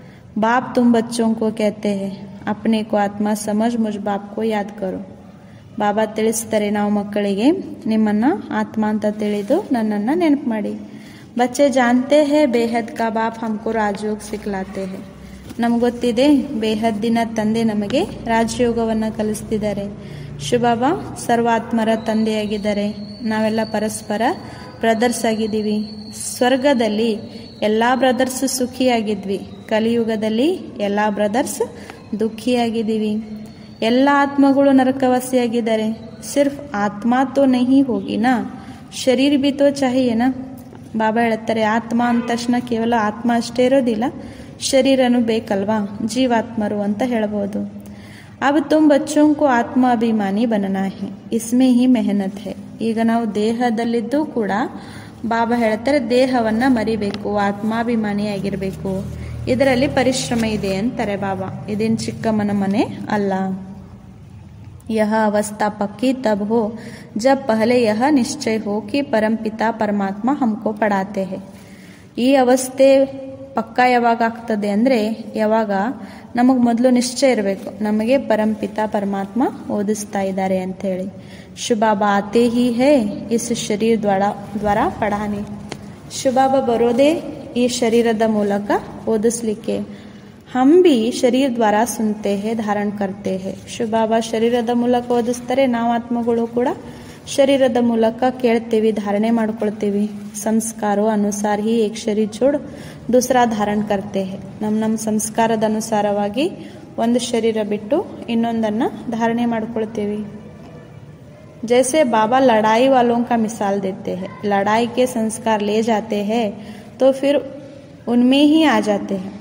ಬಾಪ್ ತುಮ್ ಬಚ್ಚೋं को कहते हैं अपने को आत्मा समझ मुझ बाप को याद करो ಬಾಬಾ ತಿಳಿಸ್ತಾರೆ ನಾವು ಮಕ್ಕಳಿಗೆ ನಿಮ್ಮನ್ನ ಆತ್ಮ ಅಂತ ತಿಳಿದು ನನ್ನನ್ನು ನೆನಪು ಮಾಡಿ ಬಚ್ಚೆ ಜಾನ್ತೆ ಹೇ ಬೇಹದ್ ಕಾ ಬಾಪ್ ಹಮ್ಕೋ ರಾಜಯೋಗ ಸಿಕ್ಲಾತೆ ಹೇ ನಮ್ಗೆ ಗೊತ್ತಿದೆ ಬೇಹದ್ದಿನ ತಂದೆ ನಮಗೆ ರಾಜಯೋಗವನ್ನು ಕಲಿಸ್ತಿದ್ದಾರೆ ಶಿವಬಾಬಾ ಸರ್ವಾತ್ಮರ ತಂದೆಯಾಗಿದ್ದಾರೆ ನಾವೆಲ್ಲ ಪರಸ್ಪರ ಬ್ರದರ್ಸ್ ಆಗಿದ್ದೀವಿ ಸ್ವರ್ಗದಲ್ಲಿ ಎಲ್ಲ ಬ್ರದರ್ಸ್ ಸುಖಿಯಾಗಿದ್ವಿ ಕಲಿಯುಗದಲ್ಲಿ ಎಲ್ಲ ಬ್ರದರ್ಸ್ ದುಃಖಿಯಾಗಿದ್ದೀವಿ ಎಲ್ಲ ಆತ್ಮಗಳು ನರಕವಾಸಿಯಾಗಿದ್ದಾರೆ ಸಿರ್ಫ್ ಆತ್ಮ ತೋ ನಹಿ ಹೋಗಿನಾ ಶರೀರ ಬಿ ತೋ ಚಾಹಿಯೇನಾ ಬಾಬಾ ಹೇಳ್ತಾರೆ ಆತ್ಮ ಅಂದ ತಕ್ಷಣ ಕೇವಲ ಆತ್ಮ ಅಷ್ಟೇ ಇರೋದಿಲ್ಲ ಶರೀರನು ಬೇಕಲ್ವಾ ಜೀವಾತ್ಮರು ಅಂತ ಹೇಳ್ಬೋದು अब तुम बच्चों को ಆತ್ಮ ಅಭಿಮಾನಿ ಬನನಾ ಹೇ ಇಸ್ಮೇ ಹಿ ಮೆಹನತ್ ಹೇ ಈಗ ನಾವು ದೇಹದಲ್ಲಿದ್ದು ಕೂಡ ಬಾಬಾ ಹೇಳ್ತಾರೆ ದೇಹವನ್ನ ಮರಿಬೇಕು ಆತ್ಮಾಭಿಮಾನಿಯಾಗಿರ್ಬೇಕು ಇದರಲ್ಲಿ ಪರಿಶ್ರಮ ಇದೆ ಅಂತಾರೆ ಬಾಬಾ ಇದೇನು ಚಿಕ್ಕಮ್ಮನ ಮನೆ ಅಲ್ಲ यह अवस्था पक्की तब हो जब पहले यह निश्चय हो कि परमपिता परमात्मा हमको पढ़ाते हैं ಈ ಅವಸ್ಥೆ ಪಕ್ಕ ಯಾವಾಗ ಆಗ್ತದೆ ಅಂದರೆ ಯಾವಾಗ ನಮಗೆ ಮೊದಲು ನಿಶ್ಚಯ ಇರಬೇಕು ನಮಗೆ ಪರಂಪಿತ ಪರಮಾತ್ಮ ಓದಿಸ್ತಾ ಇದ್ದಾರೆ ಅಂತ ಹೇಳಿ ಶುಭಾಬಾ ಆತೆ ಹಿ ಹೇ ಇಸ್ ಶರೀರ ದ್ವಾರ ದ್ವಾರ ಪಢಾನೆ ಶುಭಾಬ ಬರೋದೇ ಈ ಶರೀರದ ಮೂಲಕ ಓದಿಸ್ಲಿಕ್ಕೆ ಹಮ್ ಬಿ ಶರೀರ ದ್ವಾರ ಸುನ್ತೆ ಹೇ ಧಾರಣ ಕರ್ತೆ ಹೇ ಶುಭಾಬ ಶರೀರದ ಮೂಲಕ ಓದಿಸ್ತಾರೆ ನಾವು ಆತ್ಮಗಳು ಕೂಡ ಶರೀರದ ಮೂಲಕ ಕೇಳ್ತೀವಿ ಧಾರಣೆ ಮಾಡ್ಕೊಳ್ತೀವಿ ಸಂಸ್ಕಾರೋ ಅನುಸಾರ ಹಿ ಏಕ್ ಶರೀರ ಚೋಡ್ ದೂಸರಾ ಧಾರಣ ಕರ್ತೆ ಹೇ ನಮ್ಮ ನಮ್ಮ ಸಂಸ್ಕಾರದ ಅನುಸಾರವಾಗಿ ಒಂದು ಶರೀರ ಬಿಟ್ಟು ಇನ್ನೊಂದನ್ನ ಧಾರಣೆ ಮಾಡ್ಕೊಳ್ತೀವಿ जैसे बाबा लड़ाई वालों का मिसाल देते हैं लड़ाई के संस्कार ले जाते हैं तो फिर उनमें ही आ जाते हैं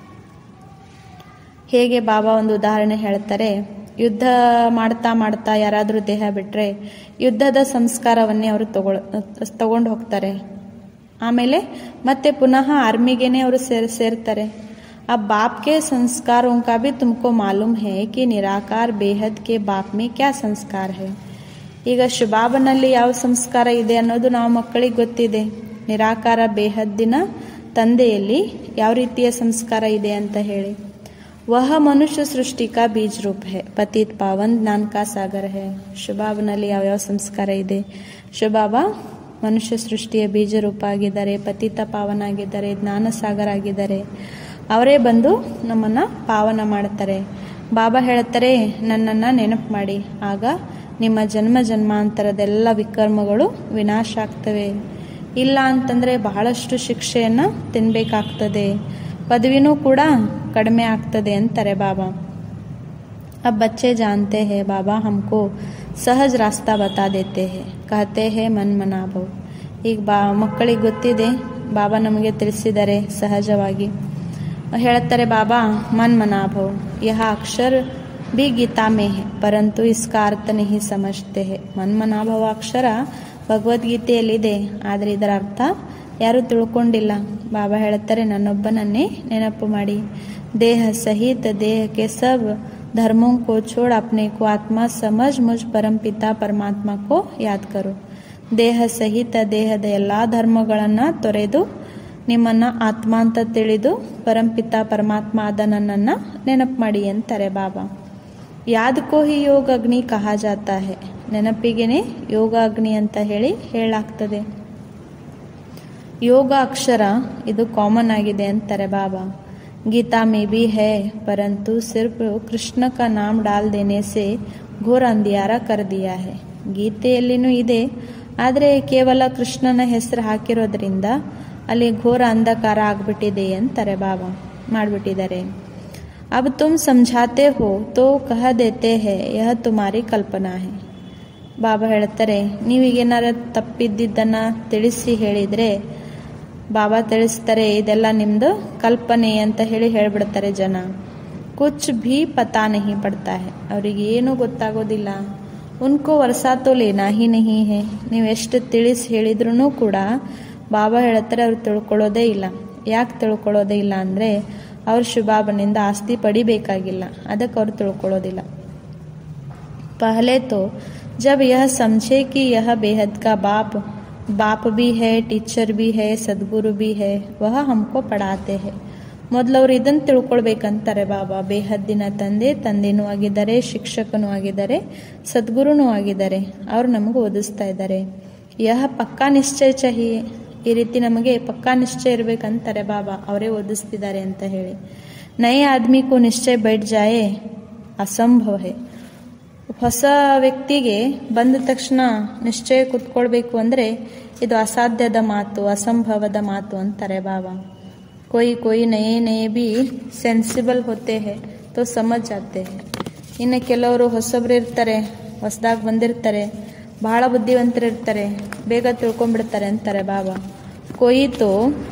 ಹೇಗೆ ಬಾಬಾ ಒಂದು ಉದಾಹರಣೆ ಹೇಳ್ತಾರೆ ಯುದ್ಧ ಮಾಡ್ತಾ ಮಾಡ್ತಾ ಯಾರಾದರೂ ದೇಹ ಬಿಟ್ಟರೆ ಯುದ್ಧದ ಸಂಸ್ಕಾರವನ್ನೇ ಅವರು ತಗೊಳ್ ತಗೊಂಡು ಹೋಗ್ತಾರೆ ಆಮೇಲೆ ಮತ್ತೆ ಪುನಃ ಆರ್ಮಿಗೆನೆ ಅವರು ಸೇರ್ ಸೇರ್ತಾರೆ अब बाप के संस्कारों का भी तुमको मालूम है कि निराकार बेहद के बाप में क्या संस्कार है ಈಗ ಶುಭಾಬನಲ್ಲಿ ಯಾವ ಸಂಸ್ಕಾರ ಇದೆ ಅನ್ನೋದು ನಾವು ಮಕ್ಕಳಿಗೆ ಗೊತ್ತಿದೆ ನಿರಾಕಾರ ಬೇಹದ್ದಿನ ತಂದೆಯಲ್ಲಿ ಯಾವ ರೀತಿಯ ಸಂಸ್ಕಾರ ಇದೆ ಅಂತ ಹೇಳಿ ವಹ ಮನುಷ್ಯ ಸೃಷ್ಟಿ ಕಾ ಬೀಜ ರೂಪ ಹೇ ಪತಿತ್ ಪಾವನ್ ಜ್ಞಾನ ಕಾ ಸಾಗರ ಹೇ ಶುಭಾಬನಲ್ಲಿ ಯಾವ್ಯಾವ ಸಂಸ್ಕಾರ ಇದೆ ಶುಭಾಬ ಮನುಷ್ಯ ಸೃಷ್ಟಿಯ ಬೀಜ ರೂಪ ಆಗಿದ್ದಾರೆ ಪತಿತ ಪಾವನ ಆಗಿದ್ದಾರೆ ಜ್ಞಾನ ಸಾಗರ ಆಗಿದ್ದಾರೆ ಅವರೇ ಬಂದು ನಮ್ಮನ್ನ ಪಾವನ ಮಾಡ್ತಾರೆ ಬಾಬಾ ಹೇಳ್ತಾರೆ ನನ್ನನ್ನು ನೆನಪು ಮಾಡಿ ಆಗ ನಿಮ್ಮ ಜನ್ಮ ಜನ್ಮಾಂತರದೆಲ್ಲ ವಿಕರ್ಮಗಳು ವಿನಾಶ ಆಗ್ತವೆ ಇಲ್ಲ ಅಂತಂದರೆ ಬಹಳಷ್ಟು ಶಿಕ್ಷೆಯನ್ನು ತಿನ್ನಬೇಕಾಗ್ತದೆ ಪದವಿನೂ ಕೂಡ ಕಡಿಮೆ ಆಗ್ತದೆ ಅಂತಾರೆ ಬಾಬಾ अब बच्चे जानते हैं बाबा हमको सहज रास्ता बता देते हैं कहते हैं मन ಮನಾಭವ್ ಈಗ ಬಾ ಮಕ್ಕಳಿಗೆ ಗೊತ್ತಿದೆ ಬಾಬಾ ನಮಗೆ ತಿಳಿಸಿದ್ದಾರೆ ಸಹಜವಾಗಿ ಹೇಳ್ತಾರೆ ಬಾಬಾ ಮನ್ ಮನಾಭವ್ ಯಹ ಅಕ್ಷರ भी गीता में है परंतु इसका अर्थ नहीं समझते हैं ಮನ್ಮನಾಭವ ಅಕ್ಷರ ಭಗವದ್ಗೀತೆಯಲ್ಲಿದೆ ಆದರೆ ಇದರ ಅರ್ಥ ಯಾರು ತಿಳ್ಕೊಂಡಿಲ್ಲ ಬಾಬಾ ಹೇಳ್ತಾರೆ ನನ್ನೊಬ್ಬನನ್ನೇ ನೆನಪು ಮಾಡಿ ದೇಹ ಸಹಿತ ದೇಹಕ್ಕೆ ಸಬ್ धर्मों को छोड़ अपने को आत्मा समझ मुझ परम पिता परमात्मा को याद करो ದೇಹ ಸಹಿತ ದೇಹದ ಎಲ್ಲ ಧರ್ಮಗಳನ್ನು ತೊರೆದು ನಿಮ್ಮನ್ನ ಆತ್ಮ ಅಂತ ತಿಳಿದು ಪರಂಪಿತ ಪರಮಾತ್ಮ ಆದ ನನ್ನನ್ನು ನೆನಪು ಮಾಡಿ ಅಂತಾರೆ ಬಾಬಾ ಯಾದ್ ಕೋ ಹಿ ಯೋಗ ಅಗ್ನಿ ಕಹಾ ಜಾತಾ ಹೇ ನೆನಪಿಗೆನೆ ಯೋಗ ಅಗ್ನಿ ಅಂತ ಹೇಳಿ ಹೇಳಾಗ್ತದೆ ಯೋಗ ಅಕ್ಷರ ಇದು ಕಾಮನ್ ಆಗಿದೆ ಅಂತಾರೆ ಬಾಬಾ गीता में भी है परंतु सिर्फ कृष्ण का नाम डाल देने से घोर अंधियाರ कर दिया है ಗೀತೆಯಲ್ಲಿನೂ ಇದೆ ಆದರೆ ಕೇವಲ ಕೃಷ್ಣನ ಹೆಸರು ಹಾಕಿರೋದ್ರಿಂದ ಅಲ್ಲಿ ಘೋರ ಅಂಧಕಾರ ಆಗ್ಬಿಟ್ಟಿದೆ ಅಂತಾರೆ ಬಾಬಾ ಮಾಡಿಬಿಟ್ಟಿದ್ದಾರೆ अब तुम समझाते हो तो कह देते हैं यह तुम्हारी ಕಲ್ಪನಾ है ಬಾಬಾ ಹೇಳ್ತಾರೆ ನೀವೀಗೇನಾರ ತಪ್ಪಿದ್ದನ್ನು ತಿಳಿಸಿ ಹೇಳಿದರೆ ಬಾಬಾ ತಿಳಿಸ್ತಾರೆ ಇದೆಲ್ಲ ನಿಮ್ದು ಕಲ್ಪನೆ ಅಂತ ಹೇಳಿ ಹೇಳ್ಬಿಡ್ತಾರೆ ಜನ ಕುಚ್ ಭೀ ಪತಾ ನಹಿ ಪಡ್ತಾ ಹೇ ಅವರಿಗೆ ಏನೂ ಗೊತ್ತಾಗೋದಿಲ್ಲ ಉನ್ಕೋ ವರ್ಷ ತೋ ಲೇನಾ ಹಿ ನಹಿ ಹೇ ನೀವು ಎಷ್ಟು ತಿಳಿಸಿ ಹೇಳಿದ್ರೂ ಕೂಡ ಬಾಬಾ ಹೇಳ್ತಾರೆ ಅವ್ರು ತಿಳ್ಕೊಳ್ಳೋದೇ ಇಲ್ಲ ಯಾಕೆ ತಿಳ್ಕೊಳ್ಳೋದೇ ಇಲ್ಲ ಅಂದರೆ ಅವ್ರು ಶುಭಾಬನಿಂದ ಆಸ್ತಿ ಪಡಿಬೇಕಾಗಿಲ್ಲ ಅದಕ್ಕೆ ಅವ್ರು ತಿಳ್ಕೊಳ್ಳೋದಿಲ್ಲ पहले तो जब यह समझे कि यह बेहद का बाप बाप भी है टीचर भी है सदगुरु भी है वह हमको पढ़ाते हैं ಮೊದಲು ಅವ್ರು ಇದನ್ನು ತಿಳ್ಕೊಳ್ಬೇಕಂತಾರೆ ಬಾಬಾ ಬೇಹದ್ದಿನ ತಂದೆ ತಂದೆನೂ ಆಗಿದ್ದಾರೆ ಶಿಕ್ಷಕನೂ ಆಗಿದ್ದಾರೆ ಸದ್ಗುರುನೂ ಆಗಿದ್ದಾರೆ ಅವ್ರು ನಮಗೆ ಓದಿಸ್ತಾ ಇದ್ದಾರೆ ಯಹ ಪಕ್ಕಾ ನಿಶ್ಚಯ ಚಹಿಯೆ ಈ ರೀತಿ ನಮಗೆ ಪಕ್ಕಾ ನಿಶ್ಚಯ ಇರಬೇಕಂತಾರೆ ಬಾಬಾ ಅವರೇ ಓದಿಸ್ತಿದ್ದಾರೆ ಅಂತ ಹೇಳಿ ನಯ ಆದ್ಮಿ ಕೋ ನಿಶ್ಚಯ ಬೈಟ್ ಜಾಯೆ ಅಸಂಭವ ಹೇ ಹೊಸ ವ್ಯಕ್ತಿಗೆ ಬಂದ ತಕ್ಷಣ ನಿಶ್ಚಯ ಕುತ್ಕೊಳ್ಬೇಕು ಅಂದರೆ ಇದು ಅಸಾಧ್ಯದ ಮಾತು ಅಸಂಭವದ ಮಾತು ಅಂತಾರೆ ಬಾಬಾ कोई कोई नए नए भी ಸೆನ್ಸಿಬಲ್ ಹೋತೆ ಹೇ ತೋ ಸಮಜ್ ಜಾತೆ ಹೇ ಇನ್ನು ಕೆಲವರು ಹೊಸಬ್ರು ಇರ್ತಾರೆ ಹೊಸದಾಗಿ ಬಂದಿರ್ತಾರೆ ಬಹಳ ಬುದ್ಧಿವಂತರು ಇರ್ತಾರೆ ಬೇಗ ತಿಳ್ಕೊಂಡ್ಬಿಡ್ತಾರೆ ಅಂತಾರೆ ಬಾಬಾ ಕೊಯ್ ತೋ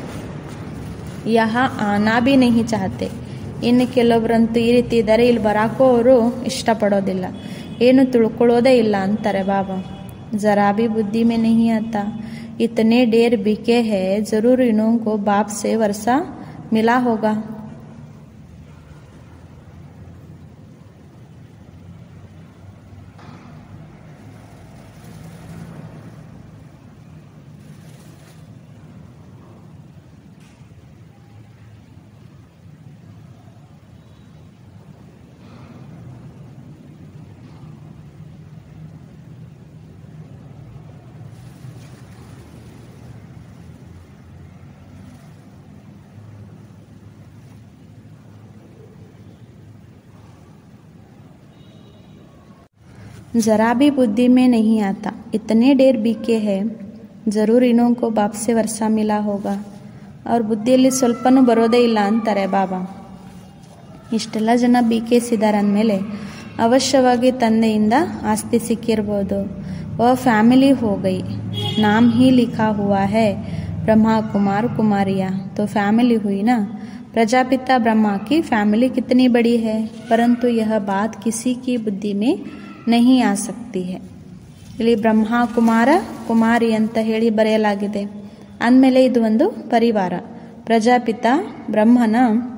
ಯಹ ಆನಾ ಬಿ ನಹಿ ಚಾಹತೆ ಇನ್ನು ಕೆಲವೊಬ್ರಂತೂ ಈ ರೀತಿ ಇದ್ದಾರೆ ಇಲ್ಲಿ ಬರಾಕೋ ಅವರು ಇಷ್ಟಪಡೋದಿಲ್ಲ ಏನು ತಿಳ್ಕೊಳ್ಳೋದೇ ಇಲ್ಲ ಅಂತಾರೆ ಬಾಬಾ ಜರಾ भी बुद्धि में नहीं आता इतने डेर बिके है जरूर इन्हों को बाप से वर्षा मिला होगा जरा भी बुद्धि में नहीं आता इतने डेर बीके है जरूर इन्हों को बाप से वर्षा मिला होगा ಅವ್ರ ಬುದ್ಧಿಯಲ್ಲಿ ಸ್ವಲ್ಪನೂ ಬರೋದೇ ಇಲ್ಲ ಅಂತಾರೆ ಬಾಬಾ ಇಷ್ಟೆಲ್ಲ ಜನ ಬಿ ಕೆ ಸಿದಾರ ಅಂದಮೇಲೆ ಅವಶ್ಯವಾಗಿ ತಂದೆಯಿಂದ ಆಸ್ತಿ ಸಿಕ್ಕಿರ್ಬೋದು ವ ಫ್ಯಾಮಿಲಿ हो गई नाम ही लिखा हुआ है ब्रह्मा कुमार कुमारिया तो फैमिली हुई ना प्रजापिता ब्रह्मा की फैमिली कितनी बड़ी है परंतु यह बात किसी की बुद्धि में नहीं आ सकती है ಇಲ್ಲಿ ಬ್ರಹ್ಮ ಕುಮಾರ ಕುಮಾರಿ ಅಂತ ಹೇಳಿ ಬರೆಯಲಾಗಿದೆ ಅಂದಮೇಲೆ ಇದು ಒಂದು ಪರಿವಾರ ಪ್ರಜಾಪಿತ ಬ್ರಹ್ಮನ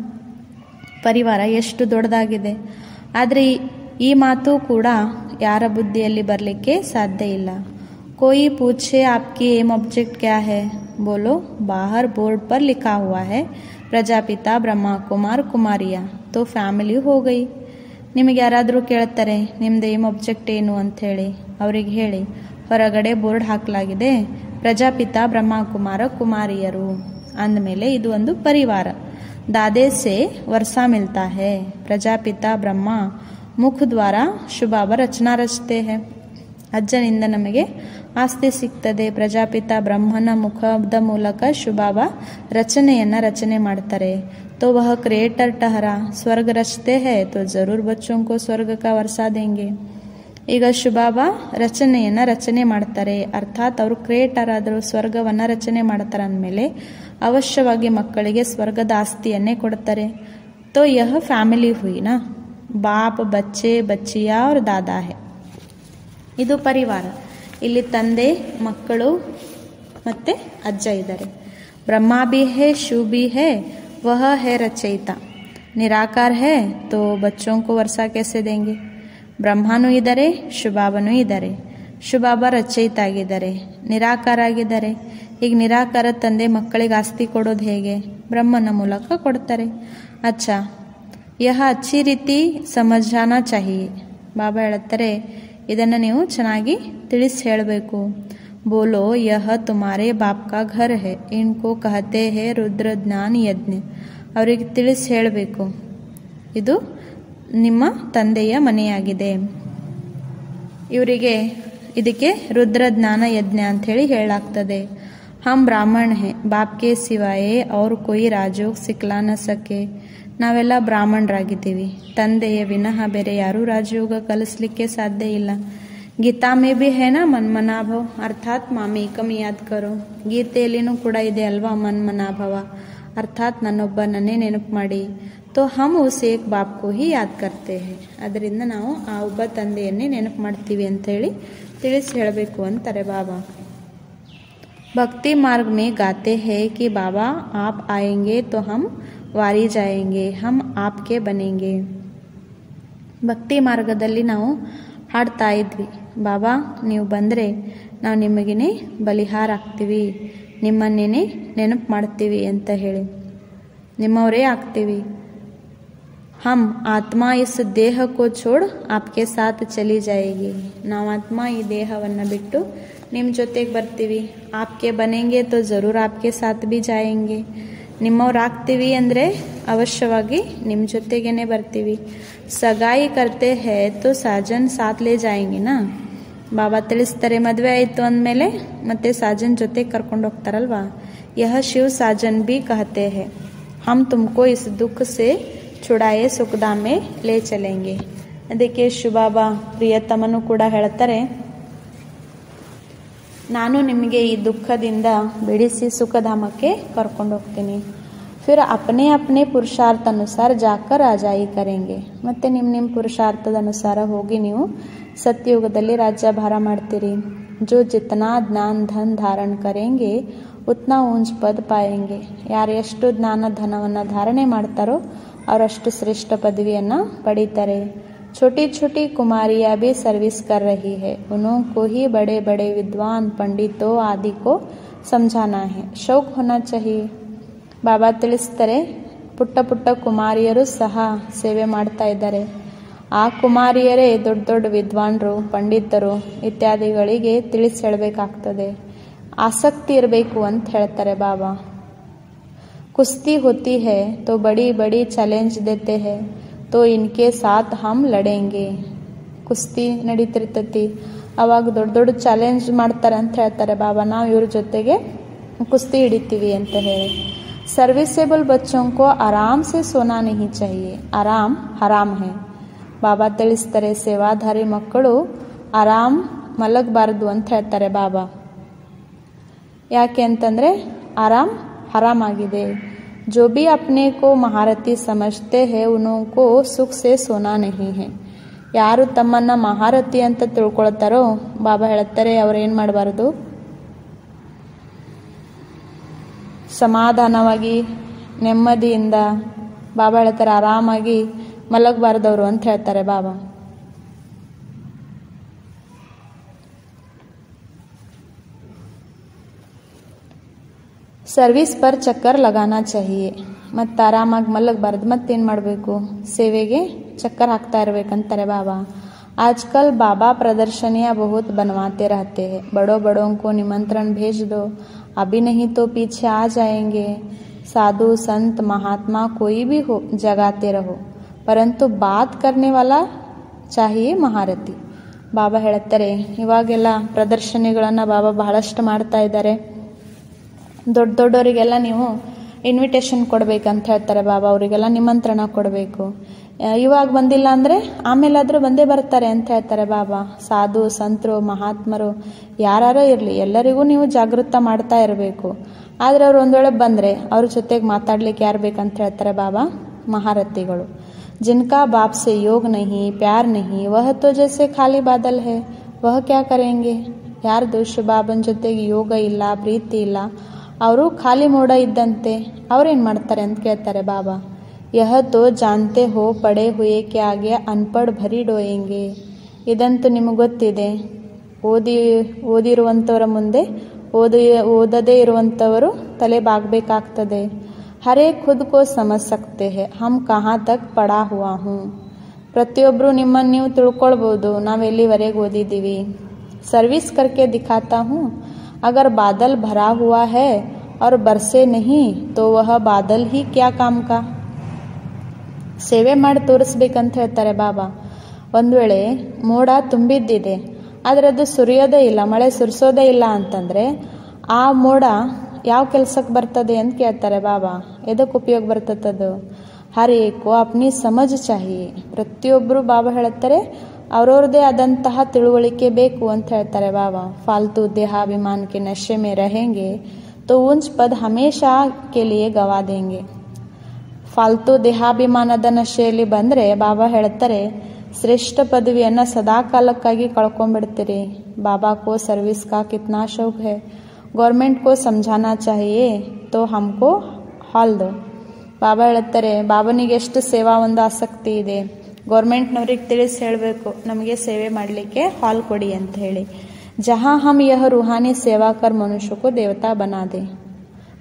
ಪರಿವಾರ ಎಷ್ಟು ದೊಡ್ಡದಾಗಿದೆ ಆದರೆ ಈ- ಈ ಮಾತು ಕೂಡ ಯಾರ ಬುದ್ಧಿಯಲ್ಲಿ ಬರಲಿಕ್ಕೆ ಸಾಧ್ಯ ಇಲ್ಲ कोई पूछे आपकी एम ऑब्जेक्ट क्या है बोलो बाहर बोर्ड पर लिखा हुआ है प्रजापिता ब्रह्मा कुमार कुमारिया तो ಫ್ಯಾಮಿಲಿ हो गई ನಿಮಗೆ ಯಾರಾದರೂ ಕೇಳ್ತಾರೆ ನಿಮ್ದು ಏಮ್ ಒಬ್ಜೆಕ್ಟ್ ಏನು ಅಂಥೇಳಿ ಅವರಿಗೆ ಹೇಳಿ ಹೊರಗಡೆ ಬೋರ್ಡ್ ಹಾಕಲಾಗಿದೆ ಪ್ರಜಾಪಿತ ಬ್ರಹ್ಮಕುಮಾರ ಕುಮಾರಿಯರು ಅಂದಮೇಲೆ ಇದು ಒಂದು ಪರಿವಾರ ದಾದೆ ಸೆ ವರ್ಷ ಮಿಲ್ತಾ ಹೇ ಪ್ರಜಾಪಿತ ಬ್ರಹ್ಮ ಮುಖ ದ್ವಾರ ಶುಭಾವ ರಚನಾ ರಚತೆ ಹೇ ಅಜ್ಜನಿಂದ ನಮಗೆ ಆಸ್ತಿ ಸಿಗ್ತದೆ ಪ್ರಜಾಪಿತ ಬ್ರಹ್ಮನ ಮುಖದ ಮೂಲಕ ಶುಭಾವ ರಚನೆಯನ್ನ ರಚನೆ ಮಾಡ್ತಾರೆ तो वह क्रिएटर ठहरा स्वर्ग रचते हैं तो जरूर बच्चों को स्वर्ग का वर्षा देंगे ಈಗ ಶುಭಾಬ ರಚನೆಯನ್ನ ರಚನೆ ಮಾಡ್ತಾರೆ ಅರ್ಥಾತ್ ಅವರು ಕ್ರಿಯೇಟರ್ ಆದರೂ ಸ್ವರ್ಗವನ್ನ ರಚನೆ ಮಾಡ್ತಾರೆ ಅಂದಮೇಲೆ ಅವಶ್ಯವಾಗಿ ಮಕ್ಕಳಿಗೆ ಸ್ವರ್ಗದ ಆಸ್ತಿಯನ್ನೇ ಕೊಡ್ತಾರೆ ತೋ ಯಹ ಫ್ಯಾಮಿಲಿ ಹುಯಿನಾ ಬಾಪ್ ಬಚ್ಚೆ ಬಚ್ಚಿಯಾ ಅವ್ರ ದಾದಾ ಹೇ ಇದು ಪರಿವಾರ ಇಲ್ಲಿ ತಂದೆ ಮಕ್ಕಳು ಮತ್ತೆ ಅಜ್ಜ ಇದ್ದಾರೆ ಬ್ರಹ್ಮ भी है शिव भी है वह है रचयिता निराकार है तो बच्चों को वर्षा कैसे देंगे ಬ್ರಹ್ಮನೂ ಇದ್ದಾರೆ ಶುಭಾಬನೂ ಇದ್ದಾರೆ ಶುಭಾಬ ರಚಯಿತ ಆಗಿದ್ದಾರೆ ನಿರಾಕಾರ ಆಗಿದ್ದಾರೆ ಈಗ ನಿರಾಕಾರ ತಂದೆ ಮಕ್ಕಳಿಗೆ ಆಸ್ತಿ ಕೊಡೋದು ಹೇಗೆ ಬ್ರಹ್ಮನ ಮೂಲಕ ಕೊಡ್ತಾರೆ ಅಚ್ಚಾ ಯಹ ಅಚ್ಚಿ ರೀತಿ ಸಮಜಾನ ಚಾಹಿಯೆ ಬಾಬಾ ಹೇಳುತ್ತಾರೆ ಇದನ್ನು ನೀವು ಚೆನ್ನಾಗಿ ತಿಳಿಸಿ ಹೇಳಬೇಕು ಬೋಲೋ ಯಹ ತುಮಾರೇ ಬಾಪ್ ಕಾ ಘರ್ ಹೇ ಇನ್ಕೋ ಕಹತೆ ಹೇ ರುದ್ರ ಜ್ಞಾನ ಯಜ್ಞ ಅವರಿಗೆ ತಿಳಿಸಿ ಹೇಳಬೇಕು ಇದು ನಿಮ್ಮ ತಂದೆಯ ಮನೆಯಾಗಿದೆ ಇವರಿಗೆ ಇದಕ್ಕೆ ರುದ್ರ ಜ್ಞಾನ ಯಜ್ಞ ಅಂತ ಹೇಳಿ ಹೇಳಲಾಗ್ತದೆ ಹಮ್ ಬ್ರಾಹ್ಮಣ ಹೇ ಬಾಪ್ಗೆ ಸಿವಾಯೇ ಅವ್ರು ಕೊಯ್ ರಾಜೋಗ್ ಸಿಕ್ಲಾ ನ ಸಕೆ ನಾವೆಲ್ಲ ಬ್ರಾಹ್ಮಣರಾಗಿದ್ದೀವಿ ತಂದೆಯ ವಿನಃ ಬೇರೆ ಯಾರೂ ರಾಜಯೋಗ ಕಲಿಸ್ಲಿಕ್ಕೆ ಸಾಧ್ಯ ಇಲ್ಲ ಗೀತಾ ಮೇ ಬಿ ಹೇನಾ ಮನ್ಮನಾಭವ ಅರ್ಥಾತ್ ಮಾಮೇಕಂ ಯಾದ್ ಕರೋ ಗೀತೆಯಲ್ಲಿನೂ ಕೂಡ ಇದೆ ಅಲ್ವಾ ಮನ್ಮನಾಭವ ಅರ್ಥಾತ್ ನನ್ನೊಬ್ಬನನ್ನೇ ನೆನಪು ಮಾಡಿ ತೋ ಹಮ್ ಉಸ್ ಏಕ್ ಬಾಪ್ ಕೋ ಹಿ ಯಾದ್ ಕರ್ತೆ ಹೇ ಅದರಿಂದ ನಾವು ಆ ಒಬ್ಬ ತಂದೆಯನ್ನೇ ನೆನಪು ಮಾಡ್ತೀವಿ ಅಂತ ಹೇಳಿ ತಿಳಿಸಿ ಹೇಳಬೇಕು ಅಂತಾರೆ ಬಾಬಾ भक्ति मार्ग में गाते हैं कि बाबा आप आएंगे तो हम वारी जाएंगे हम आपके बनेंगे ಭಕ್ತಿ ಮಾರ್ಗದಲ್ಲಿ ನಾವು ಹಾಡ್ತಾ ಇದ್ವಿ ಬಾಬಾ ನೀವು ಬಂದರೆ ನಾವು ನಿಮಗೇನೆ ಬಲಿಹಾರ ಆಗ್ತೀವಿ ನಿಮ್ಮನ್ನೇನೆ ನೆನಪು ಮಾಡ್ತೀವಿ ಅಂತ ಹೇಳಿ ನಿಮ್ಮವರೇ ಆಗ್ತೀವಿ ಹಮ್ ಆತ್ಮ ಇಸ್ ದೇಹ ಕೋ ಛೋಡ್ ಆಪ್ಕೆ ಸಾಥ್ ಚಲಿ ಜಾಯೇಗಿ ನಾವು ಆತ್ಮ ಈ ದೇಹವನ್ನು ಬಿಟ್ಟು ನಿಮ್ಮ ಜೊತೆಗೆ ಬರ್ತೀವಿ ಆಪ್ಕೆ ಬನೆಂಗೆ ತೋ ಜರೂರ್ ಆಪ್ಕೆ ಸಾಥ್ ಬಿ ಜಾಯೇಂಗೆ ನಿಮ್ಮವ್ರು ಆಗ್ತೀವಿ ಅಂದರೆ ಅವಶ್ಯವಾಗಿ ನಿಮ್ಮ ಜೊತೆಗೇನೆ ಬರ್ತೀವಿ ಸಗಾಯಿ ಕರ್ತೆ ಹೇ ತೋ ಸಾಜನ್ ಸಾಥ್ ಲೇ ಜಾಯೇಂಗೆ ನಾ ಬಾಬಾ ತಿಳಿಸ್ತಾರೆ ಮದುವೆ ಆಯಿತು ಅಂದಮೇಲೆ ಮತ್ತೆ ಸಾಜನ್ ಜೊತೆ ಕರ್ಕೊಂಡು ಹೋಗ್ತಾರಲ್ವಾ ಯಹ ಶಿವ್ ಸಾಜನ್ ಬಿ ಕಹತೆ ಹೇ ಹಮ್ ತುಮಕೋ ಇಸ್ ದುಃಖ ಸೆ ಚುಡಾಯೆ ಸುಖಧಾಮೆ ಲೇ ಚಲೆಂಗೆ ಅದಕ್ಕೆ ಶಿವಬಾಬಾ ಪ್ರಿಯತಮನು ಕೂಡ ಹೇಳ್ತಾರೆ ನಾನು ನಿಮಗೆ ಈ ದುಃಖದಿಂದ ಬಿಡಿಸಿ ಸುಖಧಾಮಕ್ಕೆ ಕರ್ಕೊಂಡು ಹೋಗ್ತೀನಿ ಫಿರ್ ಅಪನೆ ಅಪನೆ ಪುರುಷಾರ್ಥ ಅನುಸಾರ ಜಾಕರ್ ಆಜಾಯಿ ಕರೆಂಗೆ ಮತ್ತೆ ನಿಮ್ಮ ನಿಮ್ಮ ಪುರುಷಾರ್ಥದ ಅನುಸಾರ ಹೋಗಿ ನೀವು ಸತ್ಯಯುಗದಲ್ಲಿ ರಾಜ್ಯಭಾರ ಮಾಡ್ತೀರಿ ಜೋ ಜಿತನಾ ಜ್ಞಾನ ಧನ್ ಧಾರಣ ಕರೆಂಗೆ ಉತ್ನಾ ಊಂಚ್ ಪದ್ ಪಾಯಂಗೆ ಯಾರು ಎಷ್ಟು ಜ್ಞಾನ ಧನವನ್ನು ಧಾರಣೆ ಮಾಡ್ತಾರೋ ಅವರಷ್ಟು ಶ್ರೇಷ್ಠ ಪದವಿಯನ್ನು ಪಡೀತಾರೆ छोटी छोटी कुमारियां भी सर्विस कर रही है उनको ही बड़े बड़े विद्वान पंडितों आदि को समझाना है शौक होना चाहिए ಬಾಬಾ ತಿಳಿಸ್ತಾರೆ ಪುಟ್ಟ ಪುಟ್ಟ ಕುಮಾರಿಯರು ಸಹ ಸೇವೆ ಮಾಡ್ತಾ ಇದ್ದಾರೆ ಆ ಕುಮಾರಿಯರೇ ದೊಡ್ಡ ದೊಡ್ಡ ವಿದ್ವಾನ್ರು ಪಂಡಿತರು ಇತ್ಯಾದಿಗಳಿಗೆ ತಿಳಿಸಿ ಹೇಳಬೇಕಾಗ್ತದೆ ಆಸಕ್ತಿ ಇರಬೇಕು ಅಂತ ಹೇಳ್ತಾರೆ ಬಾಬಾ ಕುಸ್ತಿ ಹೋತಿ है तो बड़ी बड़ी चैलेंज देते हैं तो इनके साथ हम लड़ेंगे ಕುಸ್ತಿ ನಡೀತಿರ್ತೈತಿ ಅವಾಗ ದೊಡ್ಡ ದೊಡ್ಡ ಚಾಲೆಂಜ್ ಮಾಡ್ತಾರೆ ಅಂತ ಹೇಳ್ತಾರೆ ಬಾಬಾ ನಾವು ಇವ್ರ ಜೊತೆಗೆ ಕುಸ್ತಿ ಹಿಡಿತೀವಿ ಅಂತ ಹೇಳಿ सर्विसेबल बच्चों को आराम से सोना नहीं चाहिए आराम हराम है ಬಾಬಾ ತಿಳಿಸ್ತಾರೆ ಸೇವಾಧಾರಿ ಮಕ್ಕಳು ಆರಾಮ್ ಮಲಗಬಾರದು ಅಂತ ಹೇಳ್ತಾರೆ ಬಾಬಾ ಯಾಕೆ ಅಂತಂದ್ರೆ ಆರಾಮ್ ಹರಾಮ್ ಆಗಿದೆ जो भी अपने को महारथी समझते हैं उनको सुख से सोना नहीं है ಯಾರು ತಮ್ಮನ್ನ ಮಹಾರಥಿ ಅಂತ ತಿಳ್ಕೊಳ್ತಾರೋ ಬಾಬಾ ಹೇಳ್ತಾರೆ ಅವ್ರು ಏನು ಮಾಡಬಾರ್ದು ಸಮಾಧಾನವಾಗಿ ನೆಮ್ಮದಿಯಿಂದ ಬಾಬಾ ಹೇಳ್ತಾರೆ ಆರಾಮಾಗಿ ಮಲಗಬಾರ್ದವ್ರು ಅಂತ ಹೇಳ್ತಾರೆ ಬಾಬಾ ಸರ್ವಿಸ್ ಪರ್ ಚಕ್ಕರ್ ಲಗಾನಾ ಚಾಹಿಯೆ ಮತ್ತು ಆರಾಮಾಗಿ ಮಲಗಬಾರ್ದು ಮತ್ತೇನು ಮಾಡಬೇಕು ಸೇವೆಗೆ ಚಕ್ಕರ್ ಹಾಕ್ತಾ ಇರ್ಬೇಕಂತಾರೆ ಬಾಬಾ आजकल बाबा प्रदर्शनियां बहुत बनवाते रहते हैं बड़ों बड़ों को निमंत्रण भेज दो अभी नहीं तो पीछे आ जाएंगे साधु संत महात्मा कोई भी हो जगाते रहो परंतु बात करने वाला चाहिए ಮಹಾರಥಿ ಬಾಬಾ ಹೇಳ್ತಾರೆ ಇವಾಗೆಲ್ಲ ಪ್ರದರ್ಶನಿಗಳನ್ನು ಬಾಬಾ ಬಹಳಷ್ಟು ಮಾಡ್ತಾ ಇದ್ದಾರೆ ದೊಡ್ಡ ದೊಡ್ಡವರಿಗೆಲ್ಲ ನೀವು ಇನ್ವಿಟೇಷನ್ ಕೊಡ್ಬೇಕಂತ ಹೇಳ್ತಾರೆ ಬಾಬಾ ಅವರಿಗೆಲ್ಲ ನಿಮಂತ್ರಣ ಕೊಡಬೇಕು ಇವಾಗ ಬಂದಿಲ್ಲ ಅಂದರೆ ಆಮೇಲಾದರೂ ಬಂದೇ ಬರ್ತಾರೆ ಅಂತ ಹೇಳ್ತಾರೆ ಬಾಬಾ ಸಾಧು ಸಂತರು ಮಹಾತ್ಮರು ಯಾರು ಇರಲಿ ಎಲ್ಲರಿಗೂ ನೀವು ಜಾಗೃತ ಮಾಡ್ತಾ ಇರಬೇಕು ಆದರೆ ಅವ್ರು ಒಂದು ವೇಳೆ ಬಂದರೆ ಅವ್ರ ಜೊತೆಗೆ ಮಾತಾಡ್ಲಿಕ್ಕೆ ಯಾರು ಬೇಕಂತ ಹೇಳ್ತಾರೆ ಬಾಬಾ ಮಹಾರಥಿಗಳು जिनका बाप से योग नहीं प्यार नहीं वह तो जैसे खाली बादल है वह क्या करेंगे ಯಾರ್ದು ಬಾಬನ್ ಜೊತೆಗೆ ಯೋಗ ಇಲ್ಲ ಪ್ರೀತಿ ಇಲ್ಲ ಅವರು ಖಾಲಿ ಮೋಡ ಇದ್ದಂತೆ ಅವ್ರೇನು ಮಾಡ್ತಾರೆ ಅಂತ ಕೇಳ್ತಾರೆ ಬಾಬಾ ಯಹ ತೋ ಜಾನ್ತೆ ಹೋ ಪಡೆ ಹುಯೆ ಕೆ ಆಗೆ ಅನ್ಪಡ್ ಭರಿ ಡೋಯೆಂಗೆ ಇದಂತೂ ನಿಮಗೆ ಗೊತ್ತಿದೆ ಓದಿ ಓದಿರುವಂಥವರ ಮುಂದೆ ಓದಿ ಓದದೇ ಇರುವಂಥವರು ತಲೆ ಬಾಗಬೇಕಾಗ್ತದೆ ಹರೇ ಖುದ್ ಕೋ ಸಮಜ್ ಸಕ್ತೆ ಹೇ ಹಮ್ ಕಹಾ ತಕ್ ಪಡಾ ಹುವಾ ಹೂँ ಪ್ರತಿಯೊಬ್ಬರು ನಿಮ್ಮನ್ನು ನೀವು ತಿಳ್ಕೊಳ್ಬೋದು ನಾವು ಎಲ್ಲಿವರೆಗೆ ಓದಿದ್ದೀವಿ सर्विस करके दिखाता हूँ अगर बादल भरा हुआ है और बरसे नहीं तो वह बादल ही क्या काम का ಸೇವೆ ಮಾಡಿ ತೋರಿಸ್ಬೇಕಂತ ಹೇಳ್ತಾರೆ ಬಾಬಾ ಒಂದು ವೇಳೆ ಮೋಡ ತುಂಬಿದ್ದಿದೆ ಆದರೆ ಅದು ಸುರಿಯೋದೇ ಇಲ್ಲ ಮಳೆ ಸುರಿಸೋದೇ ಇಲ್ಲ ಅಂತಂದರೆ ಆ ಮೋಡ ಯಾವ ಕೆಲಸಕ್ಕೆ ಬರ್ತದೆ ಅಂತ ಕೇಳ್ತಾರೆ ಬಾಬಾ ಎದಕ್ಕೆ ಉಪಯೋಗ ಬರ್ತದದು ಹರ್ ಏಕೋ ಅಪ್ನಿ ಸಮಜ್ ಚಾಹಿಯೆ ಪ್ರತಿಯೊಬ್ಬರು ಬಾಬಾ ಹೇಳ್ತಾರೆ ಅವ್ರವ್ರದೇ ಆದಂತಹ ತಿಳುವಳಿಕೆ ಬೇಕು ಅಂತ ಹೇಳ್ತಾರೆ ಬಾಬಾ ಫಾಲ್ತು ದೇಹಾಭಿಮಾನ ಕೆ ನಶೆ ಮೇ रहेंगे तो उंच पद हमेशा के लिए गवा देंगे ಫಾಲ್ತು ದೇಹಾಭಿಮಾನದ ನಶೆಯಲ್ಲಿ ಬಂದರೆ ಬಾಬಾ ಹೇಳ್ತಾರೆ ಶ್ರೇಷ್ಠ ಪದವಿಯನ್ನು ಸದಾ ಕಾಲಕ್ಕಾಗಿ ಕಳ್ಕೊಂಡ್ಬಿಡ್ತೀರಿ ಬಾಬಾ ಕೋ ಸರ್ವಿಸ್ ಕಾ ಕಿತ್ನಾ ಶೌಕ್ है ಗೌರ್ಮೆಂಟ್ ಕೋ ಸಮझाना चाहिए तो हमको ಹಾಲ್ ದೋ ಬಾಬಾ ಹೇಳ್ತಾರೆ ಬಾಬನಿಗೆ ಎಷ್ಟು ಸೇವಾ ಒಂದು ಆಸಕ್ತಿ ಇದೆ ಗೌರ್ಮೆಂಟ್ನವ್ರಿಗೆ ತಿಳಿಸಿ ಹೇಳಬೇಕು ನಮಗೆ ಸೇವೆ ಮಾಡಲಿಕ್ಕೆ ಹಾಲ್ ಕೊಡಿ ಅಂತ ಹೇಳಿ ಜಹಾ ಹಮ್ ಯಹ ರೂಹಾನಿ ಸೇವಾ ಕರ್ ಮನುಷ್ಯ ಕೋ ದೇವತಾ ಬನಾ ದೇ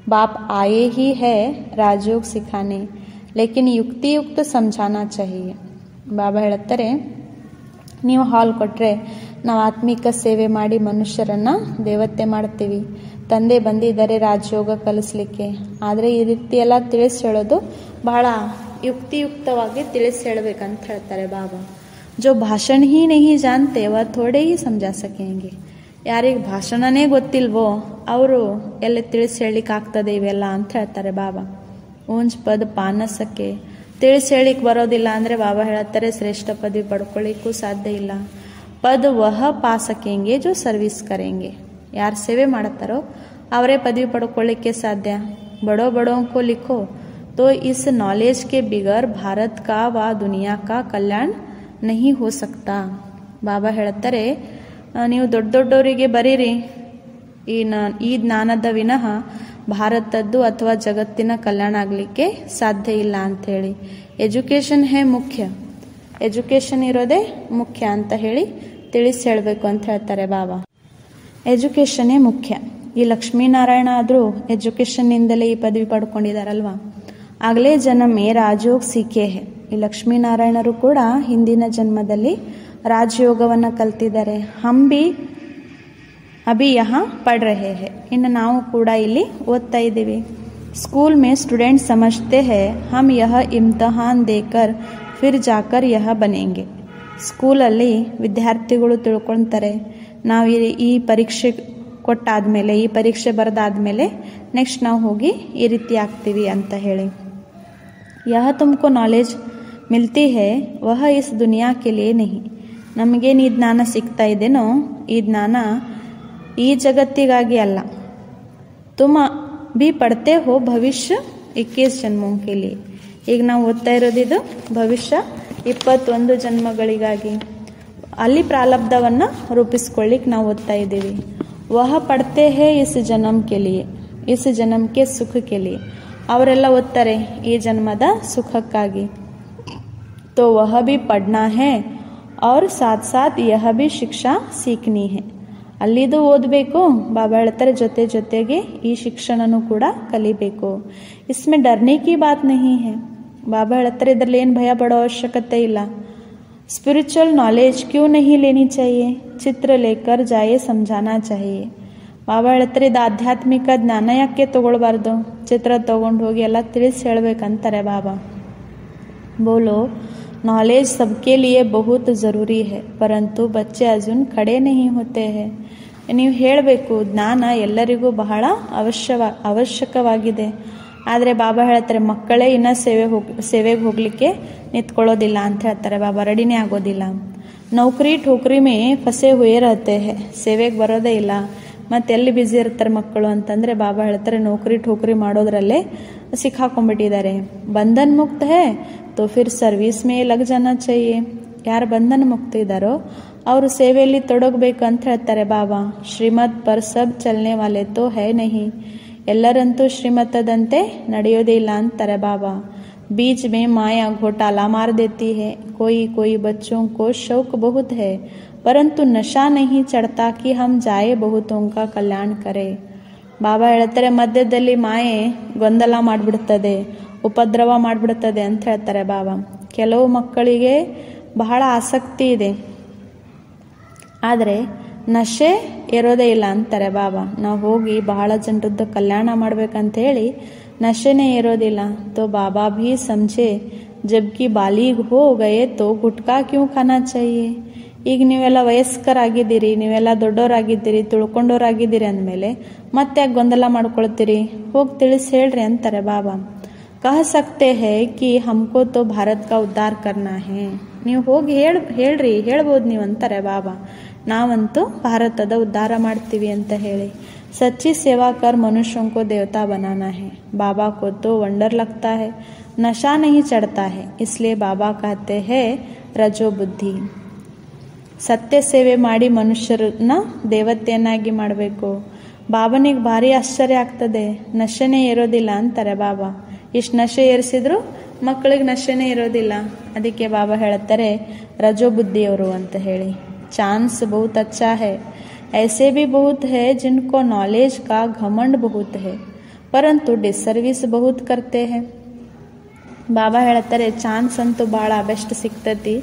बाप आए ही है राजयोग सिखाने लेकिन युक्तियुक्त समझाना चाहिए ಬಾಬಾ ಹೇಳುತ್ತಾರೆ ನೀವು ಹಾಲ್ ಕೊಟ್ಟರೆ ನಾವು ಆತ್ಮಿಕ ಸೇವೆ ಮಾಡಿ ಮನುಷ್ಯರನ್ನ ದೇವತೆ ಮಾಡ್ತೀವಿ ತಂದೆ ಬಂದಿದ್ದಾರೆ ರಾಜಯೋಗ ಕಲಿಸ್ಲಿಕ್ಕೆ ಆದರೆ ಈ ರೀತಿ ಎಲ್ಲ ತಿಳಿಸಿ ಹೇಳೋದು ಬಹಳ ಯುಕ್ತಿಯುಕ್ತವಾಗಿ ತಿಳಿಸಿ ಹೇಳಬೇಕಂತ ಹೇಳ್ತಾರೆ ಬಾಬಾ ಜೋ ಭಾಷಣ ಹಿ ನಹಿ ಜಾನ್ತೆ ವ ಥೋಡೆ ಹಿ ಸಮಜಾ ಸಕೆಂಗೆ ಯಾರಿಗೆ ಭಾಷಣನೇ ಗೊತ್ತಿಲ್ವೋ ಅವರು ಎಲ್ಲ ತಿಳಿಸಿ ಹೇಳಲಿಕ್ಕೆ ಆಗ್ತದೆ ಇವೆಲ್ಲ ಅಂತ ಹೇಳ್ತಾರೆ ಬಾಬಾ ಊಂಜ್ ಪದ ಪಾನಸಕ್ಕೆ ತಿಳಿಸಿ ಹೇಳಿಕ್ ಬರೋದಿಲ್ಲ ಅಂದರೆ ಬಾಬಾ ಹೇಳ್ತಾರೆ ಶ್ರೇಷ್ಠ ಪದವಿ ಪಡ್ಕೊಳ್ಳಿಕ್ಕೂ ಸಾಧ್ಯ ಇಲ್ಲ ಪದ ವಹ ಪಾಸಕೆಂಗೆ ಜೋ ಸರ್ವಿಸ್ ಕರೆಂಗೆ ಯಾರು ಸೇವೆ ಮಾಡುತ್ತಾರೋ ಅವರೇ ಪದವಿ ಪಡ್ಕೊಳ್ಳಿಕ್ಕೆ ಸಾಧ್ಯ ಬಡೋ ಬಡೋ ಕೋ ಲಿಖೋ तो इस नॉलेज के बिगर भारत का व दुनिया का कल्याण नहीं हो सकता ಬಾಬಾ ಹೇಳ್ತಾರೆ ಆ, ನೀವು ದೊಡ್ಡ ದೊಡ್ಡವರಿಗೆ ಬರೀರಿ ಈ ನ ಈ ಜ್ಞಾನದ ವಿನಃ ಭಾರತದ್ದು ಅಥವಾ ಜಗತ್ತಿನ ಕಲ್ಯಾಣ ಆಗಲಿಕ್ಕೆ ಸಾಧ್ಯ ಇಲ್ಲ ಅಂಥೇಳಿ ಎಜುಕೇಷನ್ ಹೇ ಮುಖ್ಯ ಎಜುಕೇಷನ್ ಇರೋದೇ ಮುಖ್ಯ ಅಂತ ಹೇಳಿ ತಿಳಿಸಿ ಹೇಳಬೇಕು ಅಂತ ಹೇಳ್ತಾರೆ ಬಾಬಾ ಎಜುಕೇಷನ್ನೇ ಮುಖ್ಯ ಈ ಲಕ್ಷ್ಮೀನಾರಾಯಣ ಆದರೂ ಎಜುಕೇಷನ್ನಿಂದಲೇ ಈ ಪದವಿ ಪಡ್ಕೊಂಡಿದ್ದಾರಲ್ವಾ ಆಗಲೇ ಜನ್ಮೇ ರಾಜಯೋಗ ಸೀಕೆ ಹೇ ಈ ಲಕ್ಷ್ಮೀನಾರಾಯಣರು ಕೂಡ ಹಿಂದಿನ ಜನ್ಮದಲ್ಲಿ ರಾಜಯೋಗವನ್ನು ಕಲ್ತಿದ್ದಾರೆ ಹಮ್ ಬಿ ಅಭಿ ಯಹಾ ಪಡ್ ರಹೆ ಹೇ ಇನ್ನು ನಾವು ಕೂಡ ಇಲ್ಲಿ ಓದ್ತಾ ಇದ್ದೀವಿ ಸ್ಕೂಲ್ ಮೇ ಸ್ಟೂಡೆಂಟ್ ಸಮಜ್ತೆ ಹೇ ಹಮ್ ಯಹ ಇಮ್ತಹಾನ್ ದೇಕರ್ ಫಿರ್ ಜಾಕರ್ ಯಹ ಬನೆಂಗೆ ಸ್ಕೂಲಲ್ಲಿ ವಿದ್ಯಾರ್ಥಿಗಳು ತಿಳ್ಕೊಳ್ತಾರೆ ನಾವು ಈ ಈ ಪರೀಕ್ಷೆ ಕೊಟ್ಟಾದ್ಮೇಲೆ ಈ ಪರೀಕ್ಷೆ ಬರೆದಾದ್ಮೇಲೆ ನೆಕ್ಸ್ಟ್ ನಾವು ಹೋಗಿ ಈ ರೀತಿ ಆಗ್ತೀವಿ ಅಂತ ಹೇಳಿ ಯಹ ತುಮಕೋ ನಾಲೆಜ್ ಮಿಲ್ತಿ ಹೇ ವಹ ಇಸ್ ದುನಿಯಾ ಕೆ ಲಿಯೇ ನಹಿ ನಮಗೇನು ಈ ಜ್ಞಾನ ಸಿಗ್ತಾ ಇದೆನೋ ಈ ಜ್ಞಾನ ಈ ಜಗತ್ತಿಗಾಗಿ ಅಲ್ಲ ತುಮ ಬಿ ಪಡ್ತೆ ಹೋ ಭವಿಷ್ಯ ಇಕ್ಕೀಸ್ ಜನ್ಮೋ ಕೆ ಲಿಯೇ ಈಗ ನಾವು ಓದ್ತಾ ಇರೋದಿದು ಭವಿಷ್ಯ ಇಪ್ಪತ್ತೊಂದು ಜನ್ಮಗಳಿಗಾಗಿ ಅಲ್ಲಿ ಪ್ರಾರಬ್ಧವನ್ನು ರೂಪಿಸ್ಕೊಳ್ಳಿಕ್ಕೆ ನಾವು ಓದ್ತಾ ಇದ್ದೀವಿ ವಹ ಪಡ್ತೆ ಹೇ ಇಸ್ ಜನ್ಮ ಕೆ ಲಿಯೇ ಇಸ್ ಜನ್ಮಕ್ಕೆ ಸುಖಕ್ಕೆ ಲಿಯೇ ಅವರೆಲ್ಲ ಓದ್ತಾರೆ ಈ ಜನ್ಮದ ಸುಖಕ್ಕಾಗಿ तो वह भी पढ़ना है और साथ साथ यह भी ಶಿಕ್ಷಾ ಸೀಕ್ನಿ है ಅಲ್ಲಿದು ಓದಬೇಕು ಬಾಬಾ ಹೇಳ್ತಾರೆ ಜೊತೆ ಜೊತೆಗೆ ಈ ಶಿಕ್ಷಣನೂ ಕೂಡ ಕಲಿಬೇಕು ಇಸ್ಮೆ ಡರ್ನೆ ಕಿ ಬಾತ್ ನಹಿ है ಬಾಬಾ ಹೇಳ್ತಾರೆ ಇದರಲ್ಲಿ ಏನು ಭಯ ಪಡೋ ಅವಶ್ಯಕತೆ ಇಲ್ಲ स्पिरिचुअल नॉलेज क्यों नहीं लेनी चाहिए ಚಿತ್ರ लेकर जाए समझाना चाहिए ಬಾಬಾ ಹೇಳ್ತಾರೆ ಇದು ಆಧ್ಯಾತ್ಮಿಕ ಜ್ಞಾನ ಯಾಕೆ ತಗೊಳ್ಬಾರ್ದು ಚಿತ್ರ ತಗೊಂಡು ಹೋಗಿ ಎಲ್ಲ ತಿಳಿಸಿ ಹೇಳ್ಬೇಕಂತಾರೆ ಬಾಬಾ बोलो नॉलेज सबके लिए बहुत ज़रूरी है परंतु बच्चे अजून खड़े नहीं होते हैं ನೀವು ಹೇಳಬೇಕು ಜ್ಞಾನ ಎಲ್ಲರಿಗೂ ಬಹಳ ಅವಶ್ಯವ ಅವಶ್ಯಕವಾಗಿದೆ ಆದರೆ ಬಾಬಾ ಹೇಳ್ತಾರೆ ಮಕ್ಕಳೇ ಇನ್ನೂ ಸೇವೆ ಹೋಗಿ ಸೇವೆಗೆ ಹೋಗಲಿಕ್ಕೆ ನಿಂತ್ಕೊಳ್ಳೋದಿಲ್ಲ ಅಂತ ಹೇಳ್ತಾರೆ ಬಾಬಾ ರೆಡಿನೇ ಆಗೋದಿಲ್ಲ ನೌಕರಿ ಠೋಕ್ರಿ ಮೇ ಫಸೆ ಹುಯೇ ರಹತೆ ಹೇ ಸೇವೆಗೆ ಬರೋದೇ ಇಲ್ಲ ಮತ್ತೆ ಎಲ್ಲಿ ಬ್ಯುಸಿ ಇರ್ತಾರೆ ಮಕ್ಕಳು ಅಂತಂದ್ರೆ ಬಾಬಾ ಹೇಳ್ತಾರೆ ನೌಕರಿ ಠೋಕ್ರಿ ಮಾಡೋದ್ರಲ್ಲೇ ಸಿಕ್ಕಾಕೊಂಡ್ಬಿಟ್ಟಿದ್ದಾರೆ ಬಂಧನ್ ಮುಕ್ತ ಹೇ ತೋ ಫಿರ್ ಸರ್ವಿಸ್ ಮೇ ಲಗ್ ಜಾನ चाहिए ಯಾರು ಬಂಧನ ಮುಕ್ತ ಇದ್ದಾರೋ ಅವರು ಸೇವೆಯಲ್ಲಿ ತೊಡಗಬೇಕು ಅಂತ ಹೇಳ್ತಾರೆ ಬಾಬಾ ಶ್ರೀಮತ್ ಪರ್ ಸಬ್ ಚಲನೆ ವಾಲೆ ತೋ ಹೇ ನಹಿ ಎಲ್ಲರಂತೂ ಶ್ರೀಮತದಂತೆ ನಡೆಯೋದೇ ಇಲ್ಲ ಅಂತಾರೆ ಬಾಬಾ बीच में माया घोटाला मार देती है कोई कोई बच्चों को शौक बहुत है परंतु नशा नहीं चढ़ता कि हम जाए बहुतों का कल्याण करें ಬಾಬಾ ಹೇಳ್ತಾರೆ ಮಧ್ಯದಲ್ಲಿ ಮಾಯೆ ಗೊಂದಲ ಮಾಡಿಬಿಡ್ತದೆ ಉಪದ್ರವ ಮಾಡಿಬಿಡ್ತದೆ ಅಂತ ಹೇಳ್ತಾರೆ ಬಾಬಾ ಕೆಲವು ಮಕ್ಕಳಿಗೆ ಬಹಳ ಆಸಕ್ತಿ ಇದೆ ಆದರೆ ನಶೆ ಇರೋದೇ ಇಲ್ಲ ಅಂತಾರೆ ಬಾಬಾ ನಾವು ಹೋಗಿ ಬಹಳ ಜನರದ್ದು ಕಲ್ಯಾಣ ಮಾಡ್ಬೇಕಂತ ಹೇಳಿ ನಶೆನೇ ಇರೋದಿಲ್ಲ ತೋ ಬಾಬಾ ಭೀ ಸಮझे ಜಬ್ಕಿ ಬಾಲಿಗ್ ಹೋ ಗಯೆ ತೋ ಗುಟ್ಕಾ ಕ್ಯೂ ಖಾನಾ ಚಾಹಿಯೆ ಈಗ ನೀವೆಲ್ಲ ವಯಸ್ಕರಾಗಿದ್ದೀರಿ ನೀವೆಲ್ಲ ದೊಡ್ಡವರಾಗಿದ್ದೀರಿ ತಿಳ್ಕೊಂಡವರಾಗಿದ್ದೀರಿ ಅಂದಮೇಲೆ ಮತ್ತೆ ಯಾಕೆ ಗೊಂದಲ ಮಾಡ್ಕೊಳ್ತೀರಿ ಹೋಗಿ ತಿಳಿಸಿ ಹೇಳ್ರಿ ಅಂತಾರೆ ಬಾಬಾ ಕಹ ಸಕ್ತೆ ಹೇ ಕಿ ಹಮ್ಕೋ ತೋ ಭಾರತ್ ಕಾ ಉದ್ಧಾರ ಕರ್ನಾ ಹೇ ನೀವು ಹೋಗಿ ಹೇಳ್ ಹೇಳ್ರಿ ಹೇಳ್ಬೋದು ನೀವು ಅಂತಾರೆ ಬಾಬಾ ನಾವಂತೂ ಭಾರತದ ಉದ್ಧಾರ ಮಾಡ್ತೀವಿ ಅಂತ ಹೇಳಿ सच्ची सेवा कर मनुष्यों को देवता बनाना है बाबा को तो वंडर लगता है नशा नहीं चढ़ता है इसलिए बाबा कहते हैं रजो बुद्धि ಸತ್ಯ ಸೇವೆ ಮಾಡಿ ಮನುಷ್ಯರನ್ನ ದೇವತೆಯನ್ನಾಗಿ ಮಾಡಬೇಕು ಬಾಬನಿಗೆ ಭಾರಿ ಆಶ್ಚರ್ಯ ಆಗ್ತದೆ ನಶೆನೇ ಇರೋದಿಲ್ಲ ಅಂತಾರೆ ಬಾಬಾ ಇಷ್ಟು ನಶೆ ಏರಿಸಿದ್ರು ಮಕ್ಕಳಿಗೆ ನಶೆನೇ ಇರೋದಿಲ್ಲ ಅದಕ್ಕೆ ಬಾಬಾ ಹೇಳ್ತಾರೆ ರಜೋ ಬುದ್ಧಿಯವರು ಅಂತ ಹೇಳಿ ಚಾನ್ಸ್ ಬಹುತ್ ಅಚ್ಚಾ ಹೇ ऐसे भी बहुत है जिनको नॉलेज का घमंड बहुत है ಪರಂತು ಡಿಸ್ಸರ್ವಿಸ್ ಬಹುತ್ ಕರ್ತೆ ಹೇ ಬಾಬಾ ಹೇಳ್ತಾರೆ ಚಾನ್ಸ್ ಅಂತೂ ಭಾಳ ಬೆಸ್ಟ್ ಸಿಗ್ತತಿ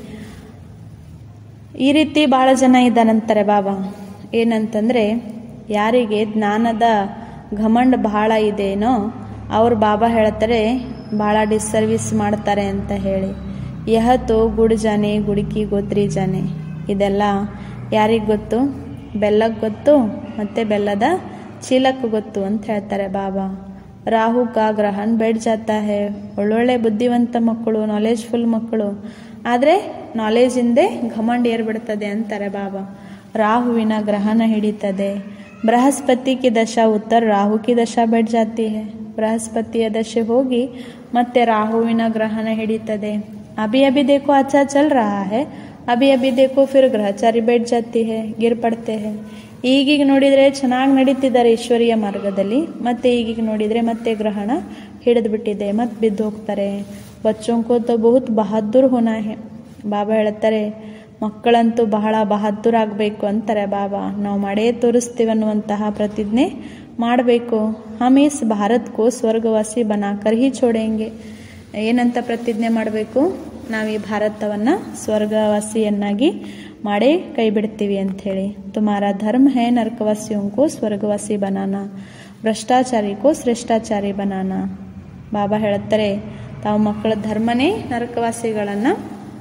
ಈ ರೀತಿ ಭಾಳ ಜನ ಇದ್ದಾರಂತಾರೆ ಬಾಬಾ ಏನಂತಂದ್ರೆ ಯಾರಿಗೆ ಜ್ಞಾನದ ಘಮಂಡ್ ಬಹಳ ಇದೆನೋ ಅವ್ರು ಬಾಬಾ ಹೇಳ್ತಾರೆ ಭಾಳ ಡಿಸ್ಸರ್ವಿಸ್ ಮಾಡ್ತಾರೆ ಅಂತ ಹೇಳಿ ಯಹತು ಗುಡ್ ಜಾನೆ ಗುಡುಕಿ ಗೋತ್ರಿ ಜಾನೆ ಇದೆಲ್ಲ ಯಾರಿಗೆ ಗೊತ್ತು ಬೆಲ್ಲಕ್ಕೆ ಗೊತ್ತು ಮತ್ತು ಬೆಲ್ಲದ ಚೀಲಕ್ಕೆ ಗೊತ್ತು ಅಂತ ಹೇಳ್ತಾರೆ ಬಾಬಾ ರಾಹು ಕಾ ಗ್ರಹಣ ಬೆಡ್ ಜಾತಾ ಹೇ ಒಳ್ಳೊಳ್ಳೆ ಬುದ್ಧಿವಂತ ಮಕ್ಕಳು ನಾಲೆಜ್ಫುಲ್ ಮಕ್ಕಳು ಆದರೆ ನಾಲೆಜ್ ಹಿಂದೆ ಘಮಂಡ್ ಏರ್ಬಿಡ್ತದೆ ಅಂತಾರೆ ಬಾಬಾ ರಾಹುವಿನ ಗ್ರಹಣ ಹಿಡಿತದೆ ಬೃಹಸ್ಪತಿ ಕಿ ದಶಾ ಉತ್ತರ ರಾಹು ಕಿ ದಶಾ ಬೆಡ್ ಜಾತಿ ಹೇ ಬೃಹಸ್ಪತಿಯ ದಶೆ ಹೋಗಿ ಮತ್ತೆ ರಾಹುವಿನ ಗ್ರಹಣ ಹಿಡಿತದೆ ಅಭಿ ಅಭಿ ದೇಖೋ ಅಚ್ಚಾ ಚಲ್ ರಹಾ ಹೇ ಅಭಿ ಅಭಿ ದೇಖೋ ಫಿರ್ ಗ್ರಹಚಾರಿ ಬೆಡ್ ಜಾತಿ ಹೇ ಗಿರ್ ಪಡ್ತೆ ಹೇ ಈಗೀಗ ನೋಡಿದರೆ ಚೆನ್ನಾಗಿ ನಡೀತಿದ್ದಾರೆ ಈಶ್ವರೀಯ ಮಾರ್ಗದಲ್ಲಿ ಮತ್ತೆ ಈಗೀಗ ನೋಡಿದರೆ ಮತ್ತೆ ಗ್ರಹಣ ಹಿಡಿದು ಬಿಟ್ಟಿದೆ ಮತ್ತೆ ಬಿದ್ದು ಹೋಗ್ತಾರೆ ಬಚ್ಚೋಂಕೋ ತೋ ಬಹುತ್ ಬಹದ್ದೂರ್ ಹೋನಾ ಹೇ ಬಾಬಾ ಹೇಳ್ತಾರೆ ಮಕ್ಕಳಂತೂ ಬಹಳ ಬಹದ್ದೂರ್ ಆಗಬೇಕು ಅಂತಾರೆ ಬಾಬಾ ನಾವು ಮಾಡೇ ತೋರಿಸ್ತೀವಿ ಅನ್ನುವಂತಹ ಪ್ರತಿಜ್ಞೆ ಮಾಡಬೇಕು ಹಮ್ ಇಸ್ ಭಾರತ್ಕೋ ಸ್ವರ್ಗವಾಸಿ ಬನಾಕರ್ ಹಿ ಛೋಡೆಂಗೆ ಏನಂತ ಪ್ರತಿಜ್ಞೆ ಮಾಡಬೇಕು ನಾವು ಈ ಭಾರತವನ್ನು ಸ್ವರ್ಗವಾಸಿಯನ್ನಾಗಿ ಮಾಡೇ ಕೈ ಬಿಡ್ತೀವಿ ಅಂಥೇಳಿ ತುಮಾರ ಧರ್ಮ ಹೇ ನರಕವಾಸಿಯೋಂಕೋ ಸ್ವರ್ಗವಾಸಿ ಬನಾನ ಭ್ರಷ್ಟಾಚಾರಿಕೋ ಶ್ರೇಷ್ಠಾಚಾರಿ ಬನಾನ ಬಾಬಾ ಹೇಳುತ್ತಾರೆ ತಾವು ಮಕ್ಕಳ ಧರ್ಮನೇ ನರಕವಾಸಿಗಳನ್ನು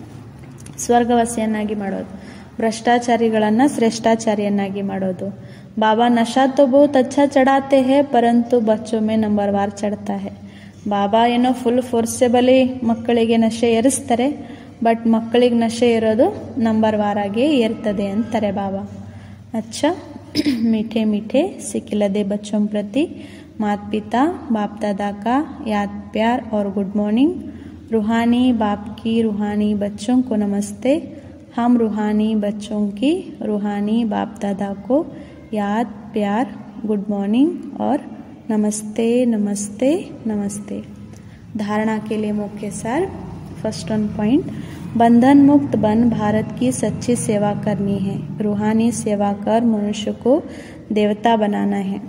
ಸ್ವರ್ಗವಾಸಿಯನ್ನಾಗಿ ಮಾಡೋದು ಭ್ರಷ್ಟಾಚಾರಿಗಳನ್ನು ಶ್ರೇಷ್ಠಾಚಾರಿಯನ್ನಾಗಿ ಮಾಡೋದು ಬಾಬಾ ನಶಾ ತೋ ಬಹುತ್ ಅಚ್ಚಾ ಚಡಾತೆ ಹೇ ಪರಂತು ಬಚ್ಚೋ ಮೇ ನಂಬರ್ ವಾರ್ ಚಡ್ತಾ ಹೇ ಬಾಬಾ ಏನೋ ಫುಲ್ ಫೋರ್ಸೆಬಲಿ ಮಕ್ಕಳಿಗೆ ನಶೆ ಏರಿಸ್ತಾರೆ ಬಟ್ ಮಕ್ಕಳಿಗೆ ನಶೆ ಇರೋದು ನಂಬರ್ ವಾರಾಗಿ ಏರ್ತದೆ ಅಂತಾರೆ ಬಾಬಾ अच्छा मीठे मीठे सिखिलदे बच्चों प्रति माता पिता बाप दादा का याद प्यार और गुड मॉर्निंग रूहानी बाप की रूहानी बच्चों को नमस्ते हम रूहानी बच्चों की रूहानी बाप दादा को याद प्यार गुड मॉर्निंग और नमस्ते नमस्ते नमस्ते धारणा के लिए मुख्य सार फर्स्ट वन पॉइंट बंधन मुक्त बन भारत की सच्ची सेवा करनी है रूहानी सेवा कर मनुष्य को देवता बनाना है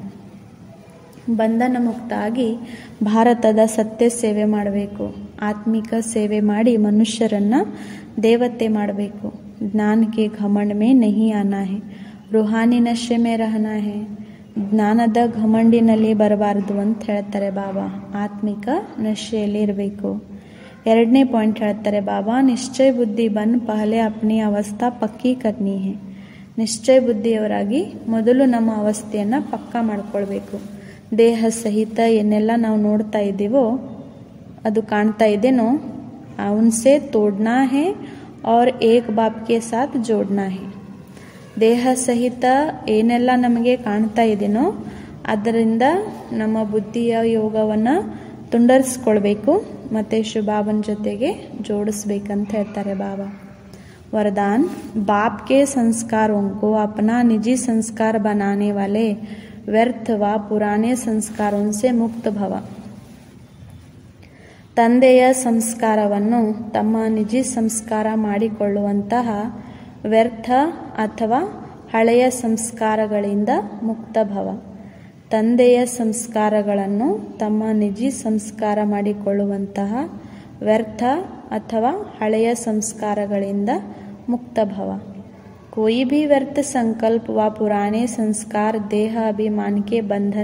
ಬಂಧನ ಮುಕ್ತ ಆಗಿ ಭಾರತದ ಸತ್ಯ ಸೇವೆ ಮಾಡಬೇಕು ಆತ್ಮಿಕ ಸೇವೆ ಮಾಡಿ ಮನುಷ್ಯರನ್ನ ದೇವತೆ ಮಾಡಬೇಕು ಜ್ಞಾನಕ್ಕೆ ಘಮಂಡ್ ಮೇ ನಹಿ ಆನಾ ಹೇ ರುಹಾನಿ ನಶೆ ಮೇ ರಹನಾ ಹೇ ಜ್ಞಾನದ ಘಮಂಡಿನಲ್ಲಿ ಬರಬಾರದು ಅಂತ ಹೇಳ್ತಾರೆ ಬಾಬಾ ಆತ್ಮಿಕ ನಶೆಯಲ್ಲಿ ಇರಬೇಕು ಎರಡನೇ ಪಾಯಿಂಟ್ ಹೇಳ್ತಾರೆ ಬಾಬಾ ನಿಶ್ಚಯ ಬುದ್ಧಿ ಬನ್ ಪಹಲೆ ಅಪ್ನಿ ಅವಸ್ಥಾ ಪಕ್ಕಿ ಕರ್ನಿ ಹೇ ನಿಶ್ಚಯ ಬುದ್ಧಿಯವರಾಗಿ ಮೊದಲು ನಮ್ಮ ಅವಸ್ಥೆಯನ್ನು ಪಕ್ಕಾ ಮಾಡ್ಕೊಳ್ಬೇಕು ದೇಹ ಸಹಿತ ಏನೆಲ್ಲ ನಾವು ನೋಡ್ತಾ ಇದ್ದೀವೋ ಅದು ಕಾಣ್ತಾ ಇದೆನೋ ಅವನ್ಸೆ ತೋಡ್ನಾ ಹೇ और एक बाप के साथ जोड़ना है ದೇಹ ಸಹಿತ ಏನೆಲ್ಲ ನಮಗೆ ಕಾಣ್ತಾ ಇದೆನೋ ಅದರಿಂದ ನಮ್ಮ ಬುದ್ಧಿಯ ಯೋಗವನ್ನು ತುಂಡರಿಸ್ಕೊಳ್ಬೇಕು ಮತ್ತು ಶುಭಾಬನ ಜೊತೆಗೆ ಜೋಡಿಸ್ಬೇಕಂತ ಹೇಳ್ತಾರೆ ಬಾಬಾ वरदान बाप के संस्कारों को अपना निजी संस्कार बनाने वाले व्यर्थ व पुराने संस्कारों से मुक्त भव ತಂದೆಯ ಸಂಸ್ಕಾರವನ್ನು ತಮ್ಮ ನಿಜಿ ಸಂಸ್ಕಾರ ಮಾಡಿಕೊಳ್ಳುವಂತಹ ವ್ಯರ್ಥ ಅಥವಾ ಹಳೆಯ ಸಂಸ್ಕಾರಗಳಿಂದ ಮುಕ್ತ ಭವ ತಂದೆಯ ಸಂಸ್ಕಾರಗಳನ್ನು ತಮ್ಮ ನಿಜಿ ಸಂಸ್ಕಾರ ಮಾಡಿಕೊಳ್ಳುವಂತಹ ವ್ಯರ್ಥ ಅಥವಾ ಹಳೆಯ ಸಂಸ್ಕಾರಗಳಿಂದ ಮುಕ್ತ ಭವ कोई भी व्यर्थ संकल्प व पुराने संस्कार देह अभिमान के बंधन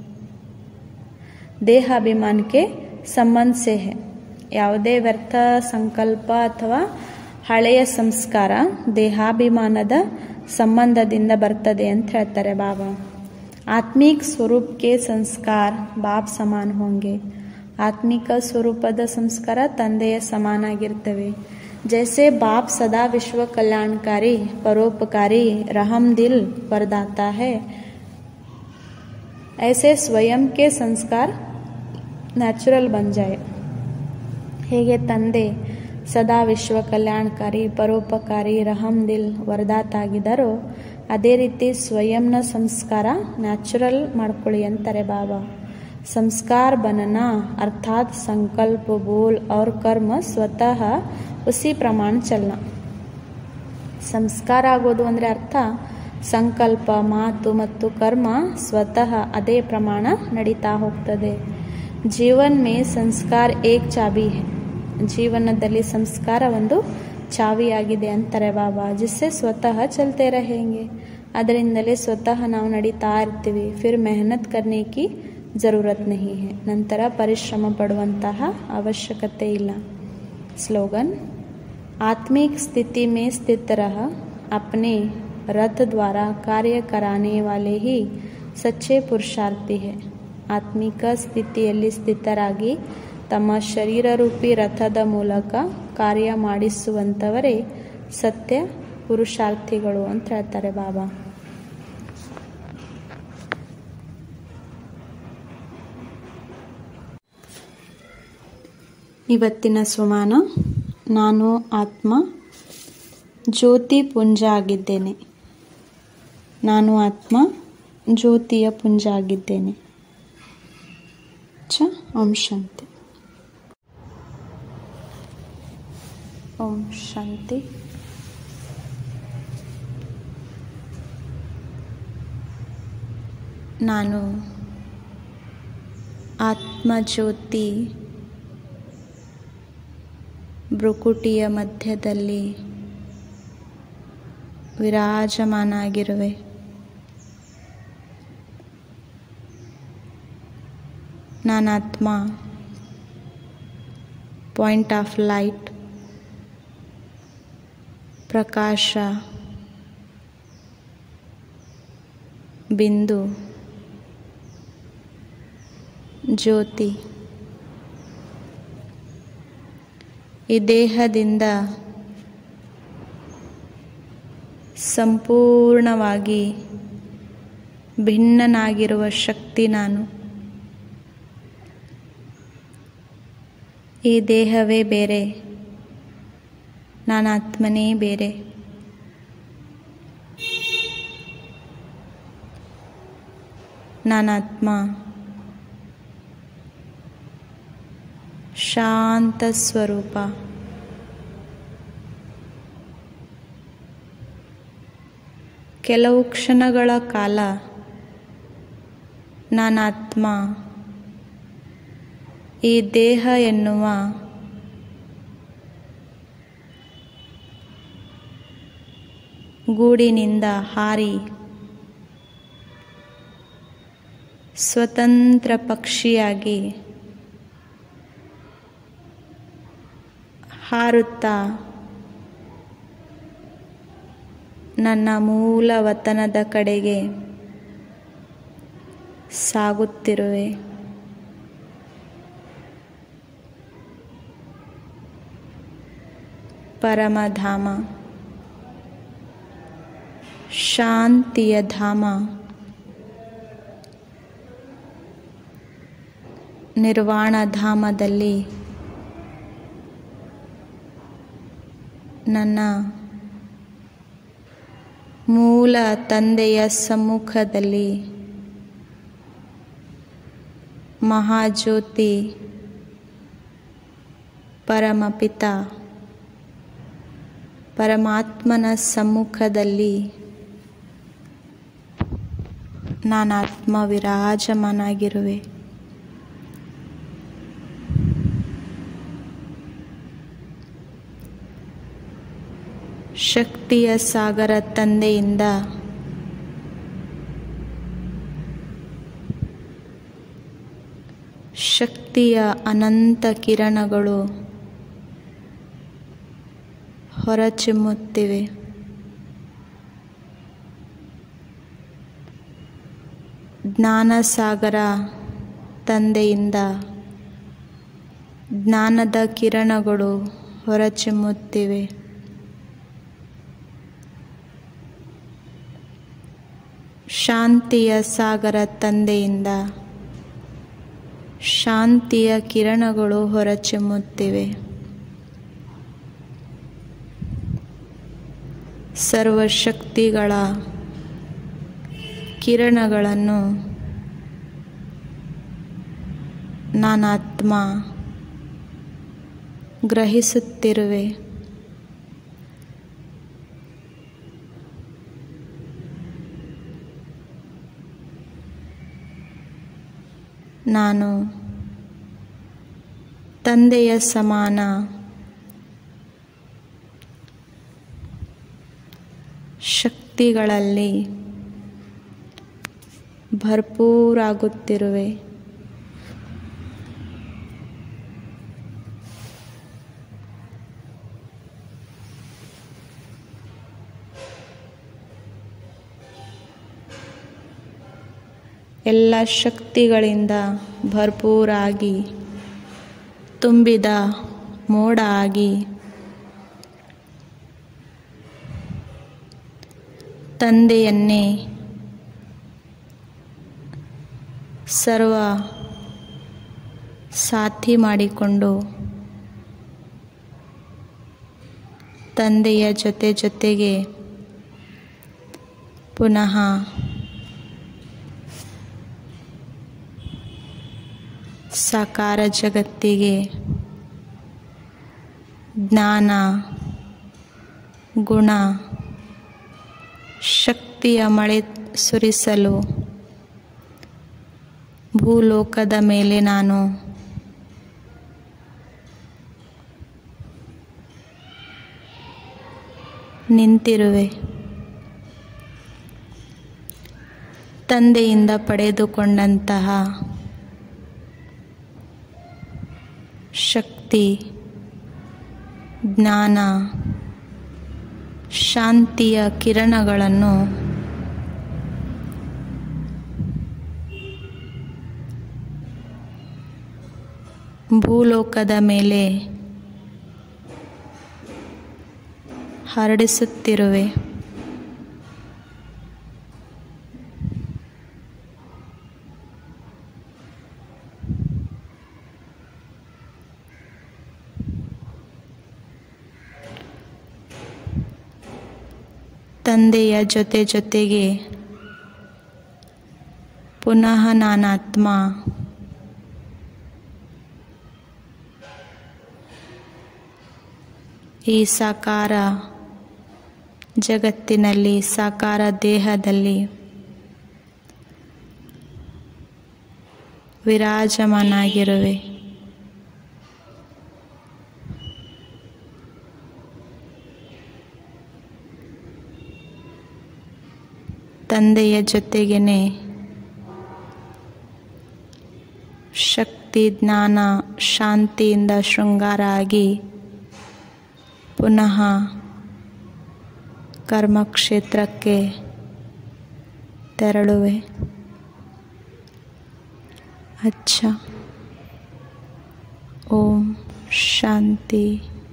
ದೇಹ ಅಭಿಮಾನಕ್ಕೆ ಸಂಬಂಧ ಸೆ ಹೆ ಯಾವುದೇ ವ್ಯರ್ಥ ಸಂಕಲ್ಪ ಅಥವಾ ಹಳೆಯ ಸಂಸ್ಕಾರ ದೇಹಾಭಿಮಾನದ ಸಂಬಂಧದಿಂದ ಬರ್ತದೆ ಅಂತ ಹೇಳ್ತಾರೆ ಬಾಬಾ ಆತ್ಮಿಕ ಸ್ವರೂಪಕ್ಕೆ ಸಂಸ್ಕಾರ ಬಾಪ್ ಸಮಾನ ಹೋಂಗೆ ಆತ್ಮಿಕ ಸ್ವರೂಪದ ಸಂಸ್ಕಾರ ತಂದೆಯ ಸಮಾನಾಗಿರ್ತವೆ जैसे बाप सदा विश्व कल्याणकारी परोपकारी रहम दिल वरदाता है ऐसे स्वयं के संस्कार ನ್ಯಾಚುರಲ್ ಬನ್ ಜಾಯ್ ಹೇಗೆ ತಂದೆ ಸದಾ ವಿಶ್ವ ಕಲ್ಯಾಣಕಾರಿ ಪರೋಪಕಾರಿ ರಹಮ್ ದಿಲ್ ವರದಾತಾಗಿದ್ದಾರೋ ಅದೇ ರೀತಿ ಸ್ವಯಂನ ಸಂಸ್ಕಾರ ನ್ಯಾಚುರಲ್ ಮಾಡ್ಕೊಳ್ಳಿ ಅಂತಾರೆ ಬಾಬಾ ಸಂಸ್ಕಾರ ಬನನ ಅರ್ಥಾತ್ ಸಂಕಲ್ಪ ಬೋಲ್ और कर्म ಸ್ವತಃ ಉಸಿ ಪ್ರಮಾಣ ಚಲನ ಸಂಸ್ಕಾರ ಆಗೋದು ಅಂದರೆ ಅರ್ಥ ಸಂಕಲ್ಪ ಮಾತು ಮತ್ತು ಕರ್ಮ ಸ್ವತಃ ಅದೇ ಪ್ರಮಾಣ ನಡೀತಾ ಹೋಗ್ತದೆ ಜೀವನ್ ಮೇ ಸಂಸ್ಕಾರ ಏಕ್ ಚಾಬಿ ಹೈ ಜೀವನದಲ್ಲಿ ಸಂಸ್ಕಾರ ಒಂದು ಚಾವಿಯಾಗಿದೆ ಅಂತಾರೆ ಬಾಬಾ ಜಿಸ್ಸೆ ಸ್ವತಃ ಚಲ್ತೆ रहेंगे ಅದರಿಂದಲೇ ಸ್ವತಃ ನಾವು ನಡೀತಾ ಇರ್ತೀವಿ ಫಿರ್ ಮೆಹನತ್ ಕರ್ನೆ ಕಿ ಜರೂರತ್ ನಹಿ ಹೈ ನಂತರ ಪರಿಶ್ರಮ ಪಡುವಂತಹ ಅವಶ್ಯಕತೆ ಇಲ್ಲ ಸ್ಲೋಗನ್ आत्मिक स्थिति में स्थित रह अपने रथ द्वारा कार्य कराने वाले ही ಸಚ್ಚೆ ಪುರುಷಾರ್ಥಿ ಹೇ ಆತ್ಮಿಕ ಸ್ಥಿತಿಯಲ್ಲಿ ಸ್ಥಿತರಾಗಿ ತಮ್ಮ ಶರೀರರೂಪಿ ರಥದ ಮೂಲಕ ಕಾರ್ಯ ಮಾಡಿಸುವಂಥವರೇ ಸತ್ಯ ಪುರುಷಾರ್ಥಿಗಳು ಅಂತ ಹೇಳ್ತಾರೆ ಬಾಬಾ ಇವತ್ತಿನ ಸುಮಾನ ನಾನು ಆತ್ಮ ಜ್ಯೋತಿ ಪುಂಜ ಆಗಿದ್ದೇನೆ ನಾನು ಆತ್ಮ ಜ್ಯೋತಿಯ ಪುಂಜ ಆಗಿದ್ದೇನೆ ಚ ಓಂ ಶಾಂತಿ ಓಂ ಶಾಂತಿ ನಾನು ಆತ್ಮಜ್ಯೋತಿ ಭ್ರುಕುಟಿಯ ಮಧ್ಯದಲ್ಲಿ ವಿರಾಜಮಾನ ಆಗಿರುವೆ ನಾನಾತ್ಮ ಪಾಯಿಂಟ್ ಆಫ್ ಲೈಟ್ ಪ್ರಕಾಶ ಬಿಂದು ಜ್ಯೋತಿ ಈ ದೇಹದಿಂದ ಸಂಪೂರ್ಣವಾಗಿ ಭಿನ್ನನಾಗಿರುವ ಶಕ್ತಿ ನಾನು ಈ ದೇಹವೇ ಬೇರೆ ನಾನಾತ್ಮನೇ ಬೇರೆ ನಾನಾತ್ಮ ಶಾಂತ ಸ್ವರೂಪ ಕೆಲವು ಕ್ಷಣಗಳ ಕಾಲ ನಾನಾತ್ಮ ಈ ದೇಹ ಎನ್ನುವ ಗೂಡಿನಿಂದ ಹಾರಿ ಸ್ವತಂತ್ರ ಪಕ್ಷಿಯಾಗಿ ಹಾರುತ್ತಾ ನನ್ನ ಮೂಲ ವತನದ ಕಡೆಗೆ ಸಾಗುತ್ತಿರುವೆ ಪರಮಧಾಮ ಶಾಂತಿಯ ಧಾಮ ನಿರ್ವಾಣ ಧಾಮದಲ್ಲಿ ನನ್ನ ಮೂಲ ತಂದೆಯ ಸಮ್ಮುಖದಲ್ಲಿ ಮಹಾಜ್ಯೋತಿ ಪರಮಪಿತ ಪರಮಾತ್ಮನ ಸಮ್ಮುಖದಲ್ಲಿ ನಾನಾತ್ಮ ವಿರಾಜಮಾನಾಗಿರುವೆ ಶಕ್ತಿಯ ಸಾಗರ ತಂದೆಯಿಂದ ಶಕ್ತಿಯ ಅನಂತ ಕಿರಣಗಳು ಹೊರಚಿಮ್ಮುತ್ತಿವೆ ಜ್ಞಾನಸಾಗರ ತಂದೆಯಿಂದ ಜ್ಞಾನದ ಕಿರಣಗಳು ಹೊರಚಿಮ್ಮುತ್ತಿವೆ ಶಾಂತಿಯ ಸಾಗರ ತಂದೆಯಿಂದ ಶಾಂತಿಯ ಕಿರಣಗಳು ಹೊರಚಿಮ್ಮುತ್ತಿವೆ ಸರ್ವಶಕ್ತಿಗಳ ಕಿರಣಗಳನ್ನು ನಾನಾತ್ಮ ಗ್ರಹಿಸುತ್ತಿರುವೆ ನಾನು ತಂದೆಯ ಸಮಾನ ಶಕ್ತಿಗಳಲ್ಲಿ ಭರ್ಪೂರಾಗುತ್ತಿರುವೆ ಎಲ್ಲ ಶಕ್ತಿಗಳಿಂದ ಭರ್ಪೂರಾಗಿ ತುಂಬಿದ ಮೋಡ ಆಗಿ ತಂದೆಯನ್ನೇ ಸರ್ವ ಸಾಥಿ ಮಾಡಿಕೊಂಡು ತಂದೆಯ ಜೊತೆ ಜೊತೆಗೆ ಪುನಃ ಸಾಕಾರ ಜಗತ್ತಿಗೆ ಜ್ಞಾನ ಗುಣ ಶಕ್ತಿಯ ಮಳೆ ಸುರಿಸಲು ಭೂಲೋಕದ ಮೇಲೆ ನಾನು ನಿಂತಿರುವೆ ತಂದೆಯಿಂದ ಪಡೆದುಕೊಂಡಂತಹ ಶಕ್ತಿ ಜ್ಞಾನ ಶಾಂತಿಯ ಕಿರಣಗಳನ್ನು ಭೂಲೋಕದ ಮೇಲೆ ಹರಡಿಸುತ್ತಿರುವೆ ತಂದೆಯ ಜೊತೆ ಜೊತೆಗೆ ಪುನಃ ನಾನಾತ್ಮ ಈ ಸಾಕಾರ ಜಗತ್ತಿನಲ್ಲಿ ಸಾಕಾರ ದೇಹದಲ್ಲಿ ವಿರಾಜಮಾನಾಗಿರುವೆ ತಂದೆಯ ಜೊತೆಗೇನೆ ಶಕ್ತಿ ಜ್ಞಾನ ಶಾಂತಿಯಿಂದ ಶೃಂಗಾರ ಆಗಿ ಪುನಃ ಕರ್ಮಕ್ಷೇತ್ರಕ್ಕೆ ತೆರಳುವೆ ಅಚ್ಚ ಓಂ ಶಾಂತಿ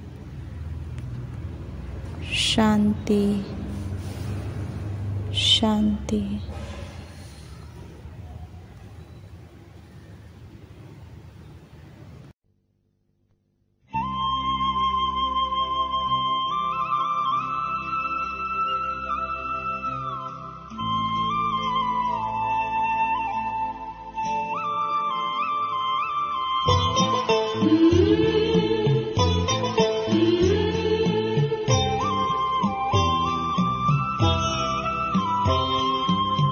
ಶಾಂತಿ ಶಾಂತಿ Thank you.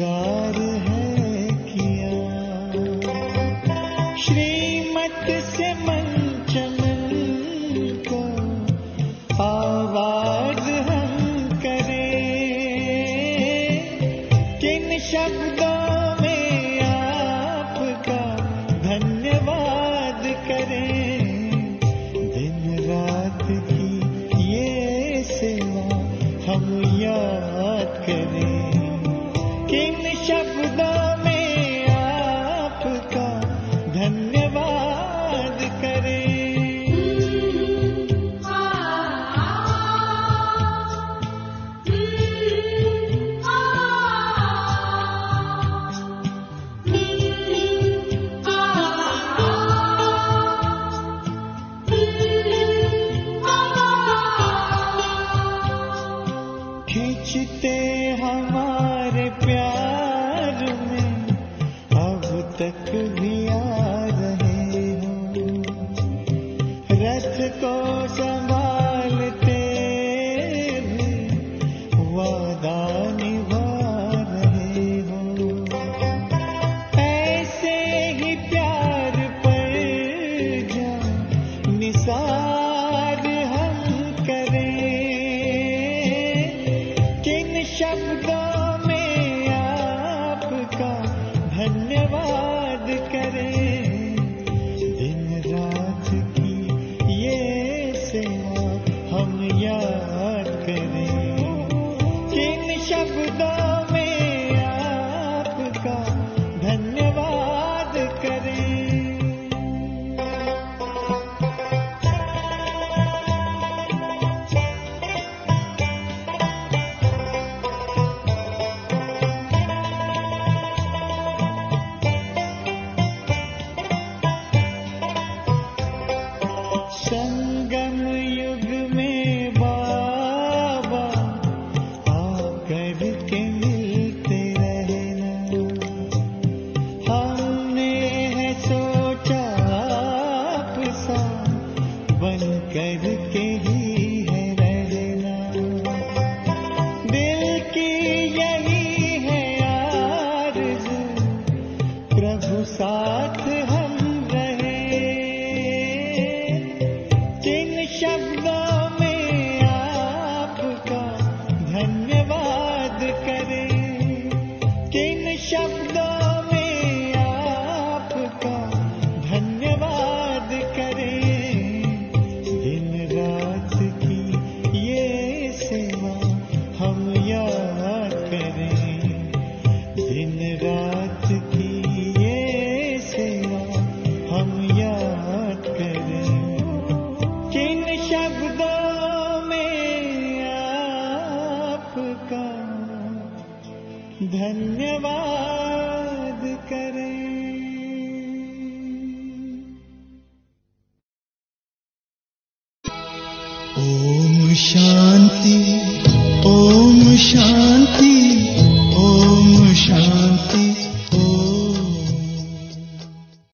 प्यार है किया श्रीमत से मन चमन को आवाज हम करें किन शब्दों में आपका धन्यवाद करें दिन रात की ये सेवा हम याद करें किन शब्दों में आपका धन्यवाद करें खींचते हमारे प्यार में अब तक भी आ रहे हो रथ को संभालते भी वादा निभा रहे हो ऐसे ही प्यार पर जा निसार हम करें किन शब्दों में आपका धन्यवाद करें दिन रात की ये सेवा हम याद करें किन शब्दों में आपका धन्यवाद करें संगम युग में बाबा आकर के मिलते रहना हमने है सोचा आपसा बन कर के ही है रहना दिल की यही है आरज़ू प्रभु साथ हम रहे किन शब्दों में आपका धन्यवाद करें किन शब्दों में आपका धन्यवाद करें दिन रात की ये सेवा हम याद करें दिन रात की ये सेवा हम याद करें किन शब्दों में आपका धन्यवाद करें ओम शांति